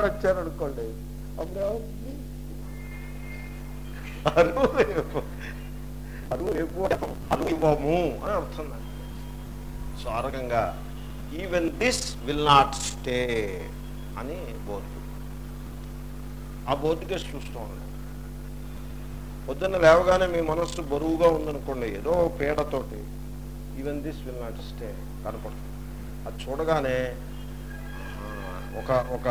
వచ్చారనుకోండి అప్పుడు ఏమవుతుంది? అరువు రేపు అరువు రేపు అరువు ఇవ్వము అని అర్థం దానికి. సో ఆ రకంగా even this will not stay అని బోర్డు ఆ బోర్డు కేసు చూస్తూ ఉండండి పొద్దున్న లేవగానే మీ మనస్సు బరువుగా ఉందనుకోండి ఏదో పీడతోటి even this will not stay కనపడుతుంది అది చూడగానే ఆ, ఒక ఒక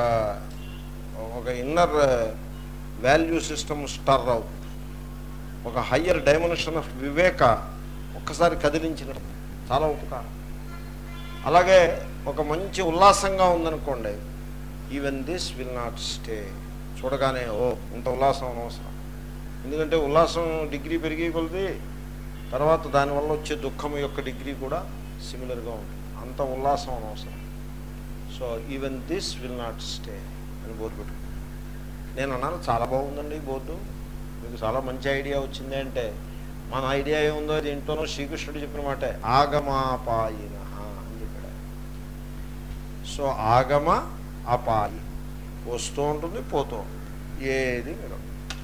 ఒక ఇన్నర్ వాల్యూ సిస్టమ్ స్టర్ అవుతుంది ఒక హయ్యర్ డైమెన్షన్ ఆఫ్ వివేక ఒక్కసారి కదిలించిన చాలా ఉపకారం అలాగే ఒక మంచి ఉల్లాసంగా ఉందనుకోండి even this will not stay చూడగానే ఓ ఇంత ఉల్లాసం అనవసరం ఎందుకంటే ఉల్లాసం డిగ్రీ పెరిగే కొలది తర్వాత దానివల్ల వచ్చే దుఃఖం యొక్క డిగ్రీ కూడా సిమిలర్గా ఉంటుంది అంత ఉల్లాసం అనవసరం so even this will not stay అని బోర్డు పెట్టు నేను అన్నాను చాలా బాగుందండి ఈ బోర్డు మీకు చాలా మంచి ఐడియా వచ్చింది అంటే మన ఐడియా ఏముందో అది ఏంటోనో శ్రీకృష్ణుడు చెప్పిన మాట ఆగమాపాయిన అని చెప్పాడు ఆయన. సో ఆగమ అపాయి వస్తూ ఉంటుంది పోతూ ఉంటుంది ఏది మిగలదు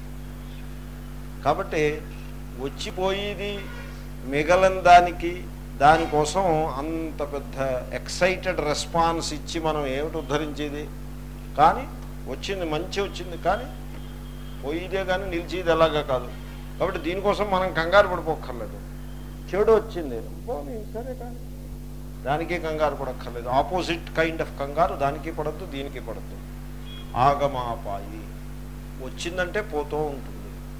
కాబట్టి వచ్చిపోయేది మిగలని దానికి దానికోసం అంత పెద్ద ఎక్సైటెడ్ రెస్పాన్స్ ఇచ్చి మనం ఏమిటి ఉద్ధరించేది కానీ వచ్చింది మంచి వచ్చింది కానీ పోయిదే కానీ నిలిచేది ఎలాగా కాదు కాబట్టి దీనికోసం మనం కంగారు పడిపోక్కర్లేదు చెడు వచ్చింది పోనీ సరే కానీ దానికి కంగారు పడక్కర్లేదు ఆపోజిట్ కైండ్ ఆఫ్ కంగారు దానికి పడద్దు దీనికి పడద్దు ఆగమాపాయి వచ్చిందంటే పోతూ ఉంటుంది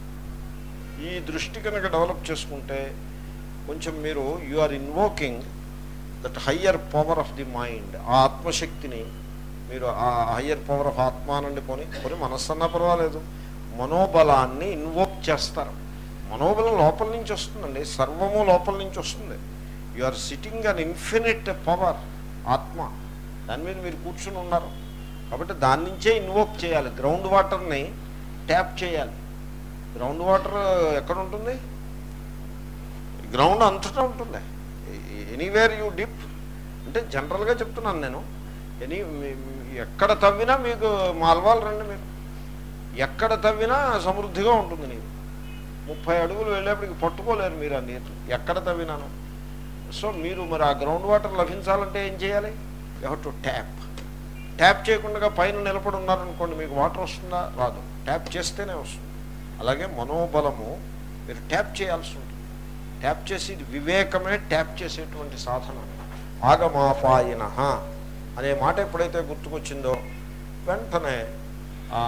ఈ దృష్టి కనుక డెవలప్ చేసుకుంటే కొంచెం మీరు you are invoking that higher power of the mind ఆ ఆత్మశక్తిని మీరు ఆ హయ్యర్ పవర్ ఆఫ్ ఆత్మానండి పోని పోనీ మనస్సు అన్నా పర్వాలేదు మనోబలాన్ని ఇన్వోక్ చేస్తారు మనోబలం లోపల నుంచి వస్తుందండి సర్వము లోపల నుంచి వస్తుంది you are sitting on infinite power ఆత్మ దాని మీద మీరు కూర్చుని ఉన్నారు కాబట్టి దాని నుంచే ఇన్వోక్ చేయాలి గ్రౌండ్ వాటర్ని ట్యాప్ చేయాలి గ్రౌండ్ వాటర్ ఎక్కడ ఉంటుంది గ్రౌండ్ అంతటా ఉంటుంది ఎనీవేర్ యూ డిప్ అంటే జనరల్గా చెప్తున్నాను నేను ఎనీ మీ- మీ- ఎక్కడ తవ్వినా మీకు మాల్వాలు రండి మీరు ఎక్కడ తవ్వినా సమృద్ధిగా ఉంటుంది నీరు ముప్పై అడుగులు వెళ్ళేప్పటికి పట్టుకోలేరు మీరు ఆ నీరు ఎక్కడ తవ్వినాను సో మీరు మరి ఆ గ్రౌండ్ వాటర్ లభించాలంటే ఏం చేయాలి యూ టు ట్యాప్ ట్యాప్ చేయకుండా పైన నిలబడి ఉన్నారనుకోండి మీకు వాటర్ వస్తుందా రాదు ట్యాప్ చేస్తేనే వస్తుంది అలాగే మనోబలము మీరు ట్యాప్ చేయాల్సి ఉంటుంది ట్యాప్ చేసి ఇది వివేకమే ట్యాప్ చేసేటువంటి సాధన ఆగమాపాయన అనే మాట ఎప్పుడైతే గుర్తుకొచ్చిందో వెంటనే ఆ,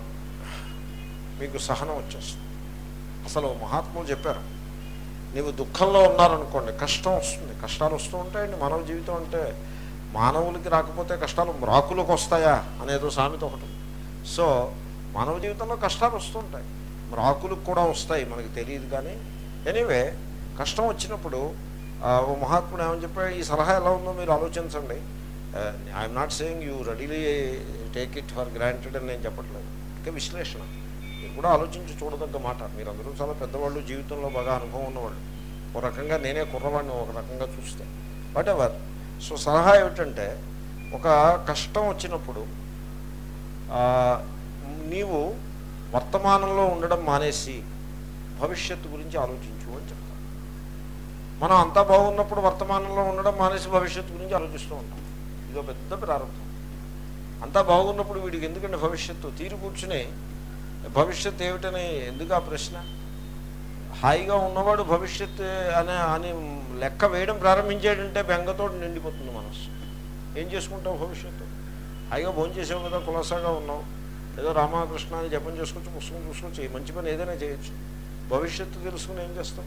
మీకు సహనం వచ్చేస్తుంది అసలు మహాత్ములు చెప్పారు నీవు దుఃఖంలో ఉన్నారనుకోండి కష్టం వస్తుంది కష్టాలు వస్తూ ఉంటాయండి మానవ జీవితం అంటే మానవులకి రాకపోతే కష్టాలు మ్రాకులకు వస్తాయా అనేదో సామెత ఒకటి ఉంది. సో మానవ జీవితంలో కష్టాలు వస్తుంటాయి మ్రాకులకు కూడా వస్తాయి మనకి తెలియదు కానీ ఎనీవే కష్టం వచ్చినప్పుడు ఆ, ఓ మహాత్ముడు ఏమని చెప్పాడు ఈ సలహా ఎలా ఉందో మీరు ఆలోచించండి I'm not saying you readily take it for granted అని నేను చెప్పట్లేదు ఇంకా విశ్లేషణ మీరు కూడా ఆలోచించి చూడదగ్గ మాట మీరు అందరూ చాలా పెద్దవాళ్ళు జీవితంలో బాగా అనుభవం ఉన్నవాళ్ళు ఒక రకంగా నేనే కుర్రవాడిని ఒక రకంగా చూస్తే వాట్ ఎవర్ సో సలహా ఏమిటంటే ఒక కష్టం వచ్చినప్పుడు ఆ, నీవు వర్తమానంలో ఉండడం మానేసి భవిష్యత్తు గురించి ఆలోచించు అని చెప్తాను మనం అంతా బాగున్నప్పుడు వర్తమానంలో ఉండడం మానేసి భవిష్యత్తు గురించి ఆలోచిస్తూ ఉంటాం ఇదో పెద్ద ప్రారంభం అంతా బాగున్నప్పుడు వీడికి ఎందుకంటే భవిష్యత్తు తీరు కూర్చుని భవిష్యత్తు ఏమిటని ఎందుకు ఆ ప్రశ్న హాయిగా ఉన్నవాడు భవిష్యత్తు అనే అని లెక్క వేయడం ప్రారంభించాడంటే బెంగతో నిండిపోతుంది మనస్సు ఏం చేసుకుంటావు భవిష్యత్తు హాయిగా భోజనం చేసావు కదా కులాసాగా ఉన్నావు ఏదో రామకృష్ణ అని జపం చేసుకోవచ్చు పుస్తకం చూసుకోవచ్చు ఈ మంచి పని ఏదైనా చేయొచ్చు భవిష్యత్తు తెలుసుకుని ఏం చేస్తాం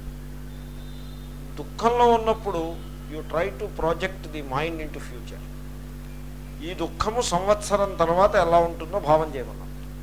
దుఃఖంలో ఉన్నప్పుడు you try to project the mind in future ఈ దుఃఖము సంవత్సరం తర్వాత ఎలా ఉంటుందో భావం చేయమన్నాం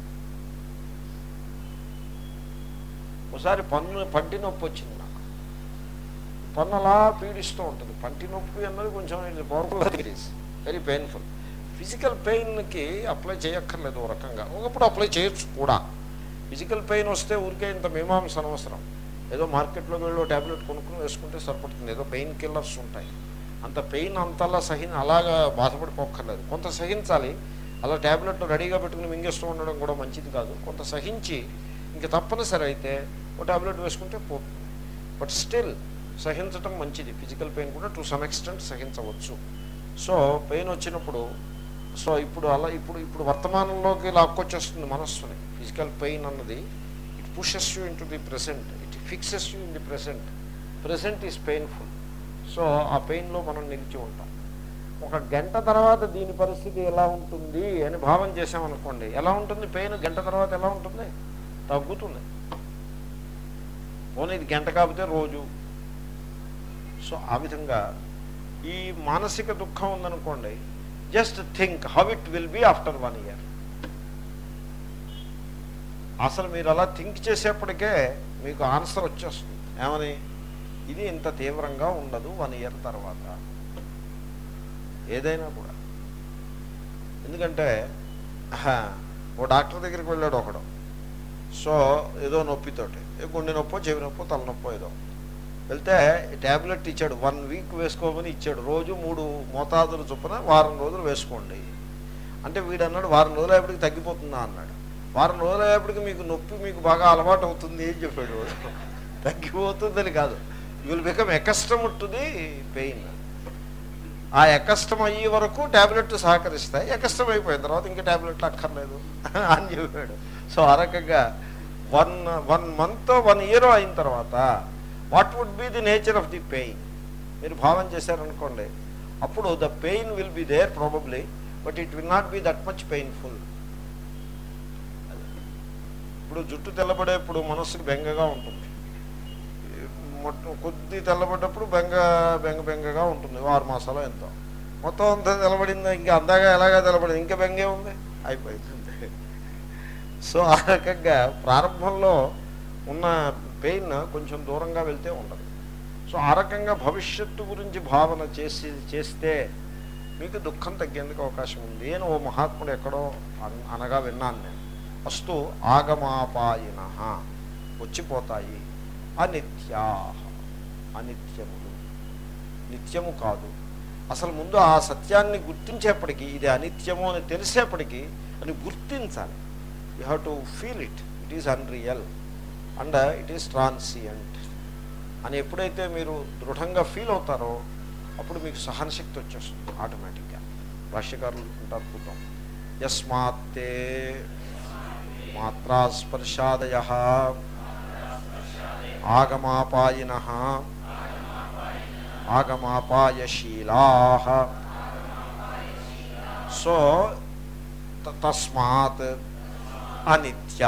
ఒకసారి పన్ను పంటి నొప్పి వచ్చింది నాకు పన్ను అలా పీడిస్తూ ఉంటుంది పంటి నొప్పి అన్నది కొంచెం పవర్ఫుల్ వెరీ పెయిన్ఫుల్ ఫిజికల్ పెయిన్కి అప్లై చేయక్కర్లేదు ఓ రకంగా ఒకప్పుడు అప్లై చేయొచ్చు కూడా ఫిజికల్ పెయిన్ వస్తే ఊరికే ఇంత మీమాంస అనవసరం ఏదో మార్కెట్లోకి వెళ్ళి ట్యాబ్లెట్ కొనుక్కుని వేసుకుంటే సరిపడుతుంది ఏదో పెయిన్ కిల్లర్స్ ఉంటాయి అంత పెయిన్ అంతలా సహిన అలాగా బాధపడిపోక్కర్లేదు కొంత సహించాలి అలా ట్యాబ్లెట్ రెడీగా పెట్టుకుని మింగేస్తూ ఉండడం కూడా మంచిది కాదు కొంత సహించి ఇంక తప్పనిసరి అయితే ఒక ట్యాబ్లెట్ వేసుకుంటే పోతుంది బట్ స్టిల్ సహించటం మంచిది ఫిజికల్ పెయిన్ కూడా టు సమ్ ఎక్స్టెంట్ సహించవచ్చు సో పెయిన్ వచ్చినప్పుడు సో ఇప్పుడు అలా ఇప్పుడు ఇప్పుడు వర్తమానంలోకి లాక్కొచ్చేస్తుంది మనస్సుని ఫిజికల్ పెయిన్ అన్నది it pushes you into the present it fixes you in the present present is painful so ఆ పెయిన్లో మనం నిలిచి ఉంటాం ఒక గంట తర్వాత దీని పరిస్థితి ఎలా ఉంటుంది అని భావం చేసామనుకోండి ఎలా ఉంటుంది పెయిన్ గంట తర్వాత ఎలా ఉంటుంది తగ్గుతుంది పోనీ ఇది గంట కాకపోతే రోజు సో ఆ విధంగా ఈ మానసిక దుఃఖం ఉందనుకోండి just think how it will be after one year అసలు మీరు అలా థింక్ చేసేప్పటికే మీకు ఆన్సర్ వచ్చేస్తుంది ఏమని ఇది ఇంత తీవ్రంగా ఉండదు వన్ ఇయర్ తర్వాత ఏదైనా కూడా ఎందుకంటే ఆహా, ఓ డాక్టర్ దగ్గరికి వెళ్ళాడు ఒకడు సో ఏదో నొప్పితోటి ఏ గుండె నొప్పో చెవి నొప్పో తలనొప్పో ఏదో వెళ్తే ట్యాబ్లెట్ ఇచ్చాడు వన్ వీక్ వేసుకోమని ఇచ్చాడు రోజు మూడు మోతాదులు చొప్పున వారం రోజులు వేసుకోండి అంటే వీడు అన్నాడు వారం రోజులు అయ్యేప్పటికి తగ్గిపోతుందా అన్నాడు వారం రోజులు అయ్యేప్పటికి మీకు నొప్పి మీకు బాగా అలవాటు అవుతుంది అని చెప్పాడు వాడు. తగ్గిపోతుందని కాదు you will become accustom to the pain ఆ ఎకస్టమ్ అయ్యే వరకు ట్యాబ్లెట్ సహకరిస్తాయి ఎకస్టమ్ అయిపోయిన తర్వాత ఇంకా ట్యాబ్లెట్లు అక్కర్లేదు అని చెప్పాడు సో ఆ రకంగా one one month one year అయిన తర్వాత what would be the nature of the pain మీరు భావం చేశారనుకోండి అప్పుడు the pain will be there probably but it will not be that much painful ఇప్పుడు జుట్టు తెల్లబడేప్పుడు మనస్సుకి బెంగగా ఉంటుంది మొట్ట కొద్ది తెల్లబడ్డప్పుడు బెంగ బెంగ బెంగగా ఉంటుంది ఆరు మాసాలు ఎంతో మొత్తం అంతా తెల్లబడిందా ఇంకా అందాగా ఎలాగా తెల్లబడింది ఇంకా బెంగే ఉంది అయిపోయింది సో ఆ రకంగా ప్రారంభంలో ఉన్న పెయిన్ కొంచెం దూరంగా వెళ్తే ఉండదు సో ఆ రకంగా భవిష్యత్తు గురించి భావన చేసి చేస్తే మీకు దుఃఖం తగ్గేందుకు అవకాశం ఉంది అని ఓ మహాత్ముడు ఎక్కడో అన్- అనగా విన్నాను నేను ఫస్ట్ ఆగమాపాయిన వచ్చిపోతాయి అనిత్యా అనిత్యములు నిత్యము కాదు అసలు ముందు ఆ సత్యాన్ని గుర్తించేప్పటికీ ఇది అనిత్యము అని తెలిసేప్పటికీ అని గుర్తించాలి you have to feel it it is unreal and it is transient అని ఎప్పుడైతే మీరు దృఢంగా ఫీల్ అవుతారో అప్పుడు మీకు సహనశక్తి వచ్చేస్తుంది ఆటోమేటిక్గా భాష్యకారులు ఉంటారు చూద్దాం యస్మాత్తే మాత్రాస్పర్శాదయ ఆగమాపాయిన ఆగమాపాయశీలా సో త- తస్మాత్ అనిత్యా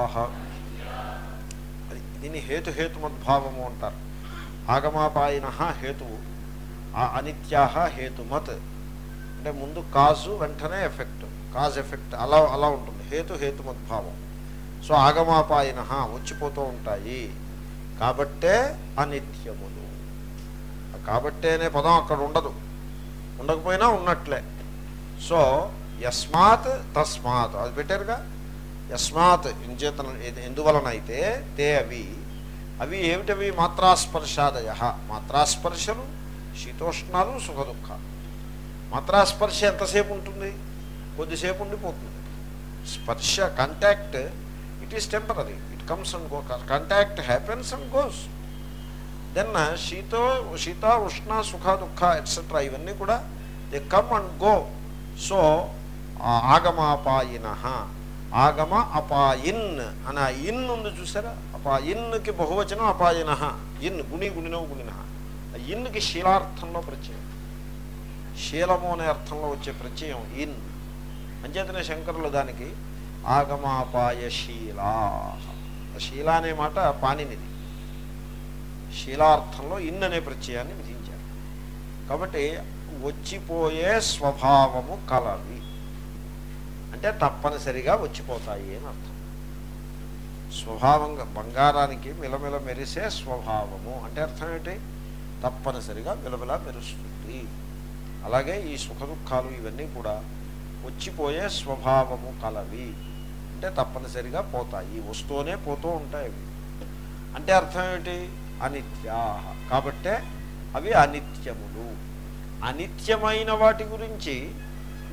దీన్ని హేతుహేతుమద్భావము అంటారు ఆగమాపాయిన హేతువు ఆ అనిత్యా హేతుమత్ అంటే ముందు కాజు వెంటనే ఎఫెక్ట్ కాజ్ ఎఫెక్ట్ అలా అలా ఉంటుంది హేతు హేతుమద్భావం సో ఆగమాపాయిన వచ్చిపోతూ ఉంటాయి కాబట్టే అనిత్యములు కాబట్టే అనే పదం అక్కడ ఉండదు ఉండకపోయినా ఉన్నట్లే సో యస్మాత్ తస్మాత్ అది పెట్టారుగా యస్మాత్ ఇంచేతన ఎందువలన అయితే తే అవి అవి ఏమిటవి మాత్రాస్పర్శాదయ మాత్రాస్పర్శలు శీతోష్ణాలు సుఖ దుఃఖాలు మాత్రాస్పర్శ ఎంతసేపు ఉంటుంది కొద్దిసేపు ఉండిపోతుంది స్పర్శ contact it is temporary it comes and go contact happens and goes then శీతో శీత ఉష్ణ సుఖ దుఃఖ ఎట్సెట్రా ఇవన్నీ కూడా they come and go so ఆగమాపాయిన ఆగమ అపాయిన్ అని ఆ ఇన్ ఉంది చూసారా అపాయిన్కి బహువచనం అపాయిన ఇన్ గుణి గుణినో గుణిన ఆ ఇన్కి శీలార్థంలో ప్రత్యయం శీలము అనే అర్థంలో వచ్చే ప్రత్యయం ఇన్ అంచేతనే శంకరులు దానికి ఆగమాపాయశీలా ఆ శీల అనే మాట పాణినిది శీలార్థంలో ఇన్ అనే ప్రత్యయాన్ని విధించారు కాబట్టి వచ్చిపోయే స్వభావము కలవి అంటే తప్పనిసరిగా వచ్చిపోతాయి అని అర్థం స్వభావంగా బంగారానికి మిలమిల మెరిసే స్వభావము అంటే అర్థం ఏంటి తప్పనిసరిగా మిలమిల మెరుస్తుంది అలాగే ఈ సుఖ దుఃఖాలు ఇవన్నీ కూడా వచ్చిపోయే స్వభావము కలవి అంటే తప్పనిసరిగా పోతాయి వస్తూనే పోతూ ఉంటాయి అవి అంటే అర్థం ఏమిటి అనిత్యా కాబట్టే అవి అనిత్యములు అనిత్యమైన వాటి గురించి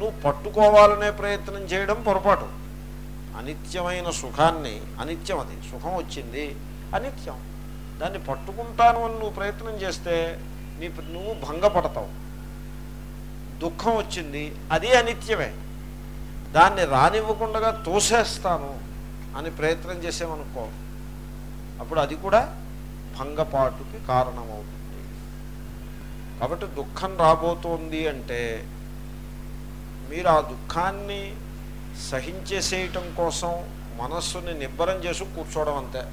నువ్వు పట్టుకోవాలనే ప్రయత్నం చేయడం పొరపాటు అనిత్యమైన సుఖాన్ని అనిత్యం అది సుఖం వచ్చింది అనిత్యం దాన్ని పట్టుకుంటాను అని నువ్వు ప్రయత్నం చేస్తే నీ నువ్వు భంగపడతావు దుఃఖం వచ్చింది అది అనిత్యమే దాన్ని రానివ్వకుండా తోసేస్తాను అని ప్రయత్నం చేసామనుకో అప్పుడు అది కూడా భంగపాటుకి కారణమవుతుంది కాబట్టి దుఃఖం రాబోతోంది అంటే మీరు ఆ దుఃఖాన్ని సహించేసేయటం కోసం మనస్సుని నిబ్బరం చేసి కూర్చోవడం అంతే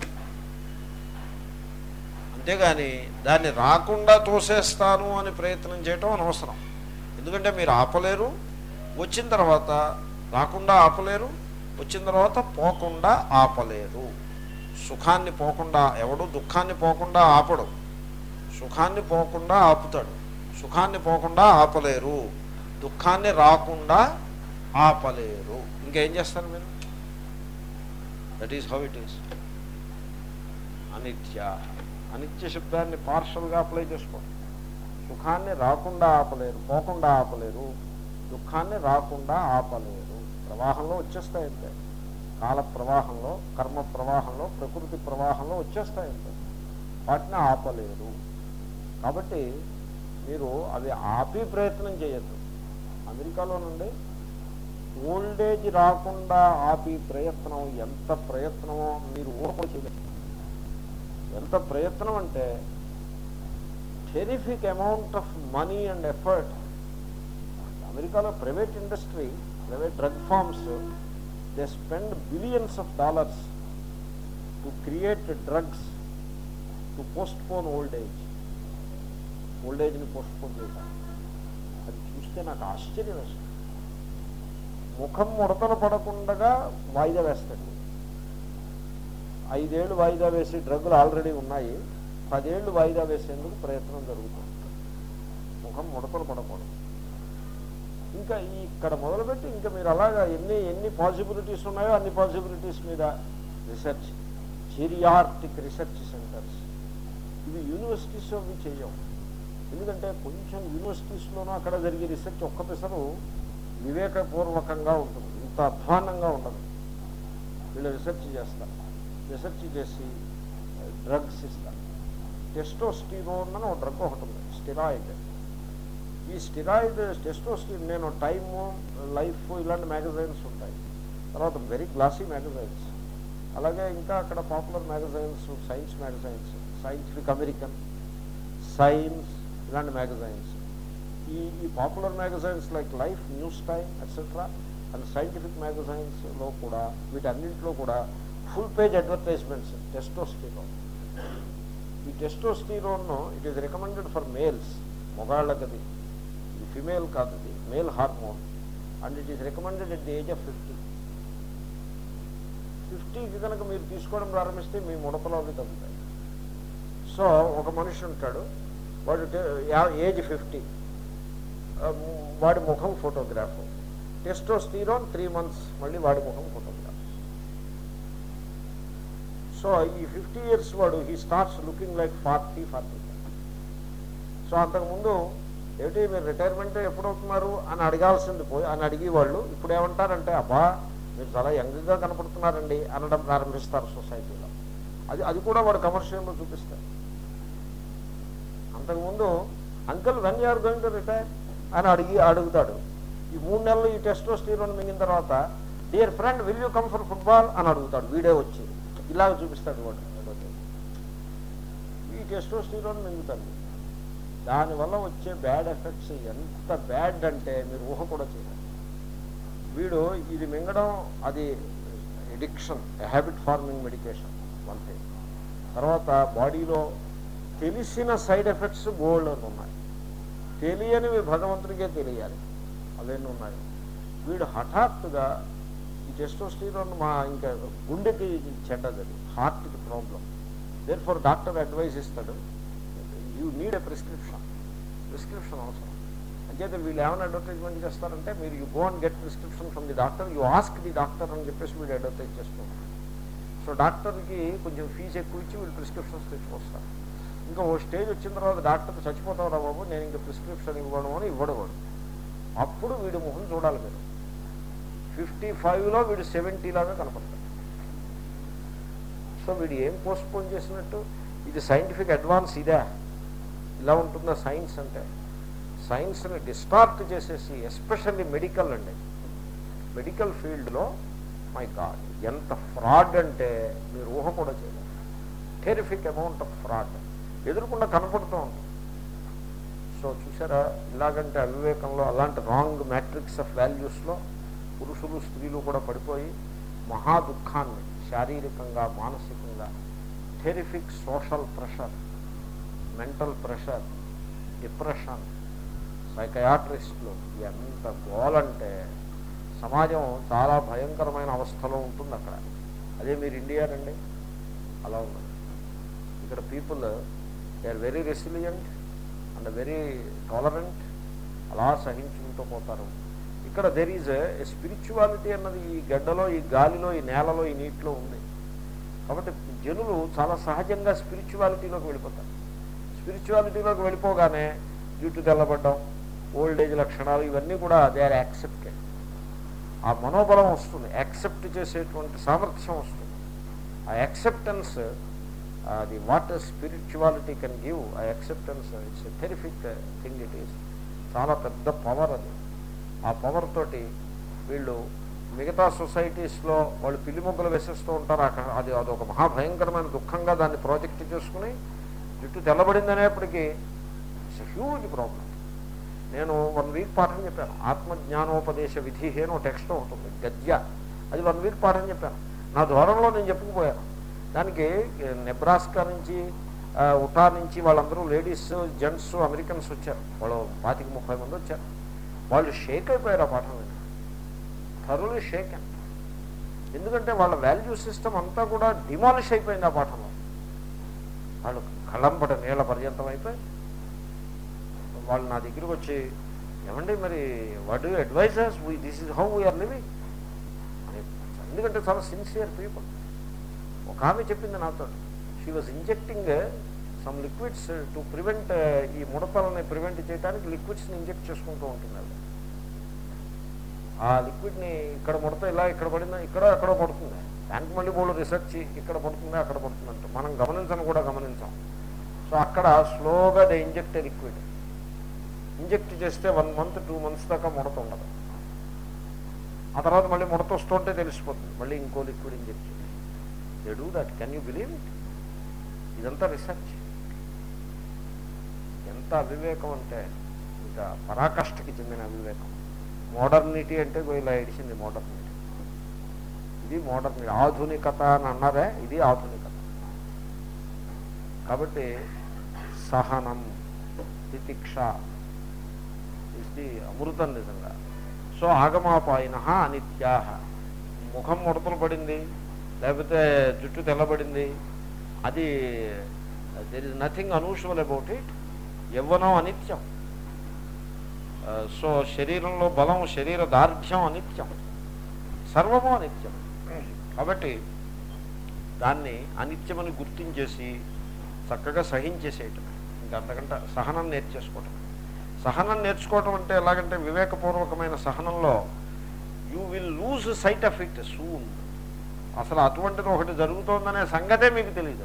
అంతేగాని దాన్ని రాకుండా తోసేస్తాను అని ప్రయత్నం చేయటం అనవసరం ఎందుకంటే మీరు ఆపలేరు వచ్చిన తర్వాత రాకుండా ఆపలేరు వచ్చిన తర్వాత పోకుండా ఆపలేరు సుఖాన్ని పోకుండా ఎవడు దుఃఖాన్ని పోకుండా ఆపడు సుఖాన్ని పోకుండా ఆపుతాడు సుఖాన్ని పోకుండా ఆపలేరు దుఃఖాన్ని రాకుండా ఆపలేరు ఇంకేం చేస్తారు మీరు that is how it is అనిత్య అనిత్య శబ్దాన్ని పార్షల్గా అప్లై చేసుకోండి సుఖాన్ని రాకుండా ఆపలేరు పోకుండా ఆపలేరు దుఃఖాన్ని రాకుండా ఆపలేరు ప్రవాహంలో వచ్చేస్తాయంతే కాల ప్రవాహంలో కర్మ ప్రవాహంలో ప్రకృతి ప్రవాహంలో వచ్చేస్తాయంతే వాటిని ఆపలేరు కాబట్టి మీరు అవి ఆపి ప్రయత్నం చేయొద్దు అమెరికాలో నుండి ఓల్డేజ్ రాకుండా ఆపి ప్రయత్నం ఎంత ప్రయత్నమో మీరు ఊహ కూడా చేయలేదు ఎంత ప్రయత్నం అంటే terrific amount of money and effort అమెరికాలో private industry private drug firms they spend billions of dollars to create drugs to postpone old age old ఏజ్ని పోస్ట్ పోన్ చేయడం అది చూస్తే నాకు ఆశ్చర్యం వేస్తుంది ముఖం ముడతలు పడకుండా వాయిదా వేస్తాడు ఐదేళ్లు వాయిదా వేసి డ్రగ్గులు ఆల్రెడీ ఉన్నాయి పదేళ్లు వాయిదా వేసేందుకు ప్రయత్నం జరుగుతుంది ముఖం ముడతలు పడకూడదు ఇంకా ఈ ఇక్కడ మొదలుపెట్టి ఇంకా మీరు అలాగా ఎన్ని ఎన్ని పాసిబిలిటీస్ ఉన్నాయో అన్ని పాసిబిలిటీస్ మీద రీసెర్చ్ జీరియార్టిక్ రీసెర్చ్ సెంటర్స్ ఇవి యూనివర్సిటీస్ అవి చేయవు ఎందుకంటే కొంచెం యూనివర్సిటీస్లోనూ అక్కడ జరిగే రీసెర్చ్ ఒక్క పిసరు వివేకపూర్వకంగా ఉంటుంది ఇంత అధ్వానంగా ఉండదు వీళ్ళు రీసెర్చ్ చేస్తారు రీసెర్చ్ చేసి డ్రగ్స్ ఇస్తారు టెస్టోస్టిరోన్ అని ఒక డ్రగ్ ఒకటి ఉంది స్టిరాయిడ్ ఈ స్టిరాయిడ్ టెస్టోస్టిన్ నేను టైము లైఫ్ ఇలాంటి మ్యాగజైన్స్ ఉంటాయి తర్వాత వెరీ గ్లాసీ మ్యాగజైన్స్ అలాగే ఇంకా అక్కడ popular magazines science magazines Scientific American science ఇలాంటి మ్యాగజైన్స్ ఈ ఈ popular magazines like Life news Time etcetera and scientific మ్యాగజైన్స్లో కూడా వీటన్నింటిలో కూడా ఫుల్ పేజ్ అడ్వర్టైజ్మెంట్స్ టెస్టోస్టిరోన్ ఈ testosterone it is recommended for males మొగాళ్ళకది ఇది ఫిమేల్ కాదు ఇది male hormone and it is recommended at the age of fifty ఫిఫ్టీకి కనుక మీరు తీసుకోవడం ప్రారంభిస్తే మీ ముడతలో అవి తగ్గుతాయి సో ఒక మనిషి ఉంటాడు వాడు ఏజ్ ఫిఫ్టీ వాడి ముఖం ఫోటోగ్రాఫ్ టెస్టోస్టీరోన్ త్రీ మంత్స్ మళ్ళీ వాడి ముఖం ఫోటోగ్రాఫ్ సో ఈ ఫిఫ్టీ ఇయర్స్ వాడు he starts looking like forty forty so అంతకుముందు ఏమిటి మీరు రిటైర్మెంట్ ఎప్పుడవుతున్నారు అని అడగాల్సింది పోయి అని అడిగి వాళ్ళు ఇప్పుడు ఏమంటారంటే అబ్బా మీరు చాలా యంగ్గా కనపడుతున్నారండి అనడం ప్రారంభిస్తారు సొసైటీలో అది అది కూడా వాడు కమర్షియల్లో చూపిస్తారు అంతకుముందు uncle when you're going to retire అని అడిగి అడుగుతాడు ఈ మూడు నెలలు ఈ టెస్టోస్టీరోన్ మింగిన తర్వాత dear friend will you come for football అని అడుగుతాడు వీడే వచ్చి ఇలాగ చూపిస్తాడు వాడు ఈ టెస్టోస్టీరోన్ మింగుతాడు దానివల్ల వచ్చే బ్యాడ్ ఎఫెక్ట్స్ ఎంత బ్యాడ్ అంటే మీరు ఊహ కూడా చేయాలి వీడు ఇది మింగడం అది addiction habit forming medication one thing తర్వాత బాడీలో తెలిసిన సైడ్ ఎఫెక్ట్స్ గోల్డ్ అని ఉన్నాయి తెలియనివి భగవంతుడికే తెలియాలి అవన్నీ ఉన్నాయి వీడు హఠాత్తుగా ఈ టెస్టోస్టీరోన్ మా ఇంకా గుండెకి చెడ్డది అది హార్ట్కి problem there for doctor advice ఇస్తాడు you need a prescription prescription అవసరం అంచేత వీళ్ళు ఏమైనా అడ్వర్టైజ్మెంట్ చేస్తారంటే మీరు you go and get prescription from the doctor you ask the doctor అని చెప్పేసి వీడు అడ్వర్టైజ్ చేస్తున్నారు సో డాక్టర్కి కొంచెం ఫీజు ఎక్కువ ఇచ్చి వీళ్ళు ప్రిస్క్రిప్షన్స్ తెచ్చుకొస్తారు ఇంకా ఓ స్టేజ్ వచ్చిన తర్వాత డాక్టర్ చచ్చిపోతావురా బాబు నేను ఇంకా ప్రిస్క్రిప్షన్ ఇవ్వడం అని ఇవ్వడవాడు అప్పుడు వీడి ముఖం చూడాలి మీరు ఫిఫ్టీ ఫైవ్లో వీడు సెవెంటీ లాగా కనపడతాడు సో వీడు ఏం పోస్ట్పోన్ చేసినట్టు ఇది సైంటిఫిక్ అడ్వాన్స్ ఇదే ఇలా ఉంటుందా సైన్స్ అంటే సైన్స్ని డిస్టార్ట్ చేసేసి ఎస్పెషల్లీ మెడికల్ అండి మెడికల్ ఫీల్డ్లో మై గాడ్ ఎంత ఫ్రాడ్ అంటే మీరు ఊహ కూడా చేయలేరు టెరిఫిక్ అమౌంట్ ఆఫ్ ఫ్రాడ్ ఎదురుకుండా కనపడుతూ ఉంటుంది సో చూసారా ఇలాగంటే అవివేకంలో అలాంటి రాంగ్ మ్యాట్రిక్స్ ఆఫ్ వాల్యూస్లో పురుషులు స్త్రీలు కూడా పడిపోయి మహా దుఃఖాన్ని శారీరకంగా మానసికంగా terrific social pressure mental pressure depression సైకయాట్రిస్టులు ఎంత గోలంటే సమాజం చాలా భయంకరమైన అవస్థలో ఉంటుంది అక్కడ అదే మీరు ఇండియా రండి అలా ఉన్నది ఇక్కడ people they are very resilient and very tolerant అలా సహించుకుంటూ పోతారు ఇక్కడ దెర్ ఈజ్ ఏ స్పిరిచువాలిటీ అన్నది ఈ గడ్డలో ఈ గాలిలో ఈ నేలలో ఈ నీటిలో ఉంది కాబట్టి జనులు చాలా సహజంగా స్పిరిచువాలిటీలోకి వెళ్ళిపోతారు స్పిరిచువాలిటీలోకి వెళ్ళిపోగానే జుట్టు తెల్లబడ్డం ఓల్డ్ ఏజ్ లక్షణాలు ఇవన్నీ కూడా దే ఆర్ యాక్సెప్టెడ్ ఆ మనోబలం వస్తుంది యాక్సెప్ట్ చేసేటువంటి సామర్థ్యం వస్తుంది ఆ యాక్సెప్టెన్స్ అది వాట్ స్పిరిచువాలిటీ కెన్ గివ్ ఆ acceptance it's terrific thing it is చాలా పెద్ద పవర్ అది ఆ పవర్ తోటి వీళ్ళు మిగతా సొసైటీస్లో వాళ్ళు పిల్లి మొగ్గలు వేసేస్తూ ఉంటారు అక్కడ అది అదొక మహాభయంకరమైన దుఃఖంగా దాన్ని ప్రాజెక్ట్ చేసుకుని జుట్టు తెల్లబడిందనేప్పటికీ ఇట్స్ హ్యూజ్ ప్రాబ్లం నేను వన్ వీక్ పాఠం చెప్పాను ఆత్మజ్ఞానోపదేశ విధి అని ఒక టెక్స్ట్ ఉంటుంది గద్య అది వన్ వీక్ పాఠం చెప్పాను నా ధోరణిలో నేను చెప్పుకుపోయాను దానికి నెబ్రాస్కా నుంచి ఆ, ఉటా నుంచి వాళ్ళందరూ లేడీస్ జెంట్స్ అమెరికన్స్ వచ్చారు వాళ్ళు పాతిక ముప్పై మంది వచ్చారు వాళ్ళు షేక్ అయిపోయారు ఆ పాఠం విని థరులు షేక్ ఎందుకంటే వాళ్ళ వాల్యూ సిస్టమ్ అంతా కూడా డిమాలిష్ అయిపోయింది ఆ పాఠంలో వాళ్ళు కళ్ళంపట నీళ్ళ పర్యంతం అయిపోయి వాళ్ళు నా దగ్గరికి వచ్చి ఏమండి మరి what do advisers we this is how we're living ఎందుకంటే చాలా సిన్సియర్ పీపుల్ ఒక ఆమె చెప్పింది నాతో she was injecting some liquids to prevent ఈ ముడతలని ప్రివెంట్ చేయడానికి లిక్విడ్స్ని ఇంజెక్ట్ చేసుకుంటూ ఉంటుంది ఆవిడ. ఆ లిక్విడ్ని ఇక్కడ ముడత ఇలా ఇక్కడ పడిందా ఇక్కడ ఎక్కడో పడుతుంది దానికి మళ్ళీ బోళ్ళు రీసెర్చ్ ఇక్కడ పడుతుందా అక్కడ పడుతుందంట మనం గమనించను కూడా గమనించాం సో అక్కడ స్లోగా దే ఇంజెక్ట్ లిక్విడ్ ఇంజెక్ట్ చేస్తే వన్ మంత్ టూ మంత్స్ దాకా ముడత ఉండదు ఆ తర్వాత మళ్ళీ ముడత వస్తుంటే తెలిసిపోతుంది మళ్ళీ ఇంకో లిక్విడ్ ఇంజెక్ట్ చేయాలి they do that can you believe it ఇదంతా రీసెర్చ్ ఎంత అవివేకం అంటే ఇంకా పరాకాష్ఠకి చెందిన అవివేకం మోడర్నిటీ అంటే ఇగో ఇలా ఏడిచింది మోడర్నిటీ ఇది మోడర్నిటీ ఆధునికత అని అన్నారే ఇది ఆధునికత కాబట్టి సహనం తితిక్ష ఇది అమృతం నిజంగా సో ఆగమాపాయన అనిత్యా ముఖం ముడతలు పడింది లేకపోతే జుట్టు తెల్లబడింది అది there is nothing unusual about it యవ్వనం అనిత్యం ఆ, సో శరీరంలో బలం శరీర దార్ఢ్యం అనిత్యం సర్వము అనిత్యం కాబట్టి దాన్ని అనిత్యమని గుర్తించేసి చక్కగా సహించేసేయటం ఇంకా అంతకంటే సహనం నేర్చేసుకోవటం సహనం నేర్చుకోవటం అంటే ఎలాగంటే వివేకపూర్వకమైన సహనంలో you will lose sight of it soon అసలు అటువంటిది ఒకటి జరుగుతోందనే సంగతే మీకు తెలియదు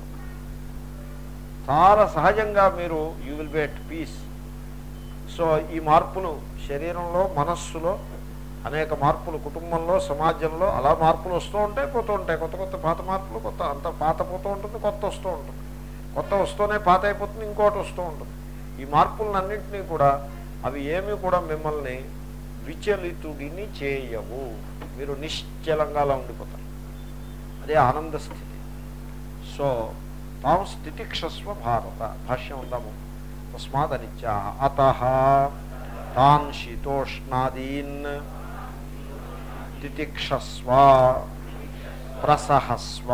చాలా సహజంగా మీరు you will be at peace so ఈ మార్పులు శరీరంలో మనస్సులో అనేక మార్పులు కుటుంబంలో సమాజంలో అలా మార్పులు వస్తూ ఉంటాయి పోతూ ఉంటాయి కొత్త కొత్త పాత మార్పులు కొత్త అంత పాత పోతూ ఉంటుంది కొత్త వస్తూ ఉంటుంది కొత్త వస్తూనే పాత అయిపోతుంది ఇంకోటి వస్తూ ఉంటుంది ఈ మార్పులన్నింటినీ కూడా అవి ఏమీ కూడా మిమ్మల్ని విచలితుడిని చేయవు మీరు నిశ్చలంగా అలా ఉండిపోతారు అదే ఆనంద స్థితి సో తాం స్థితిక్షస్వ భారత భాష్యం ఉందాము తస్మాదనిత్య అత తాన్ శీతోష్ణాదీన్ తితిక్షస్వ ప్రసహస్వ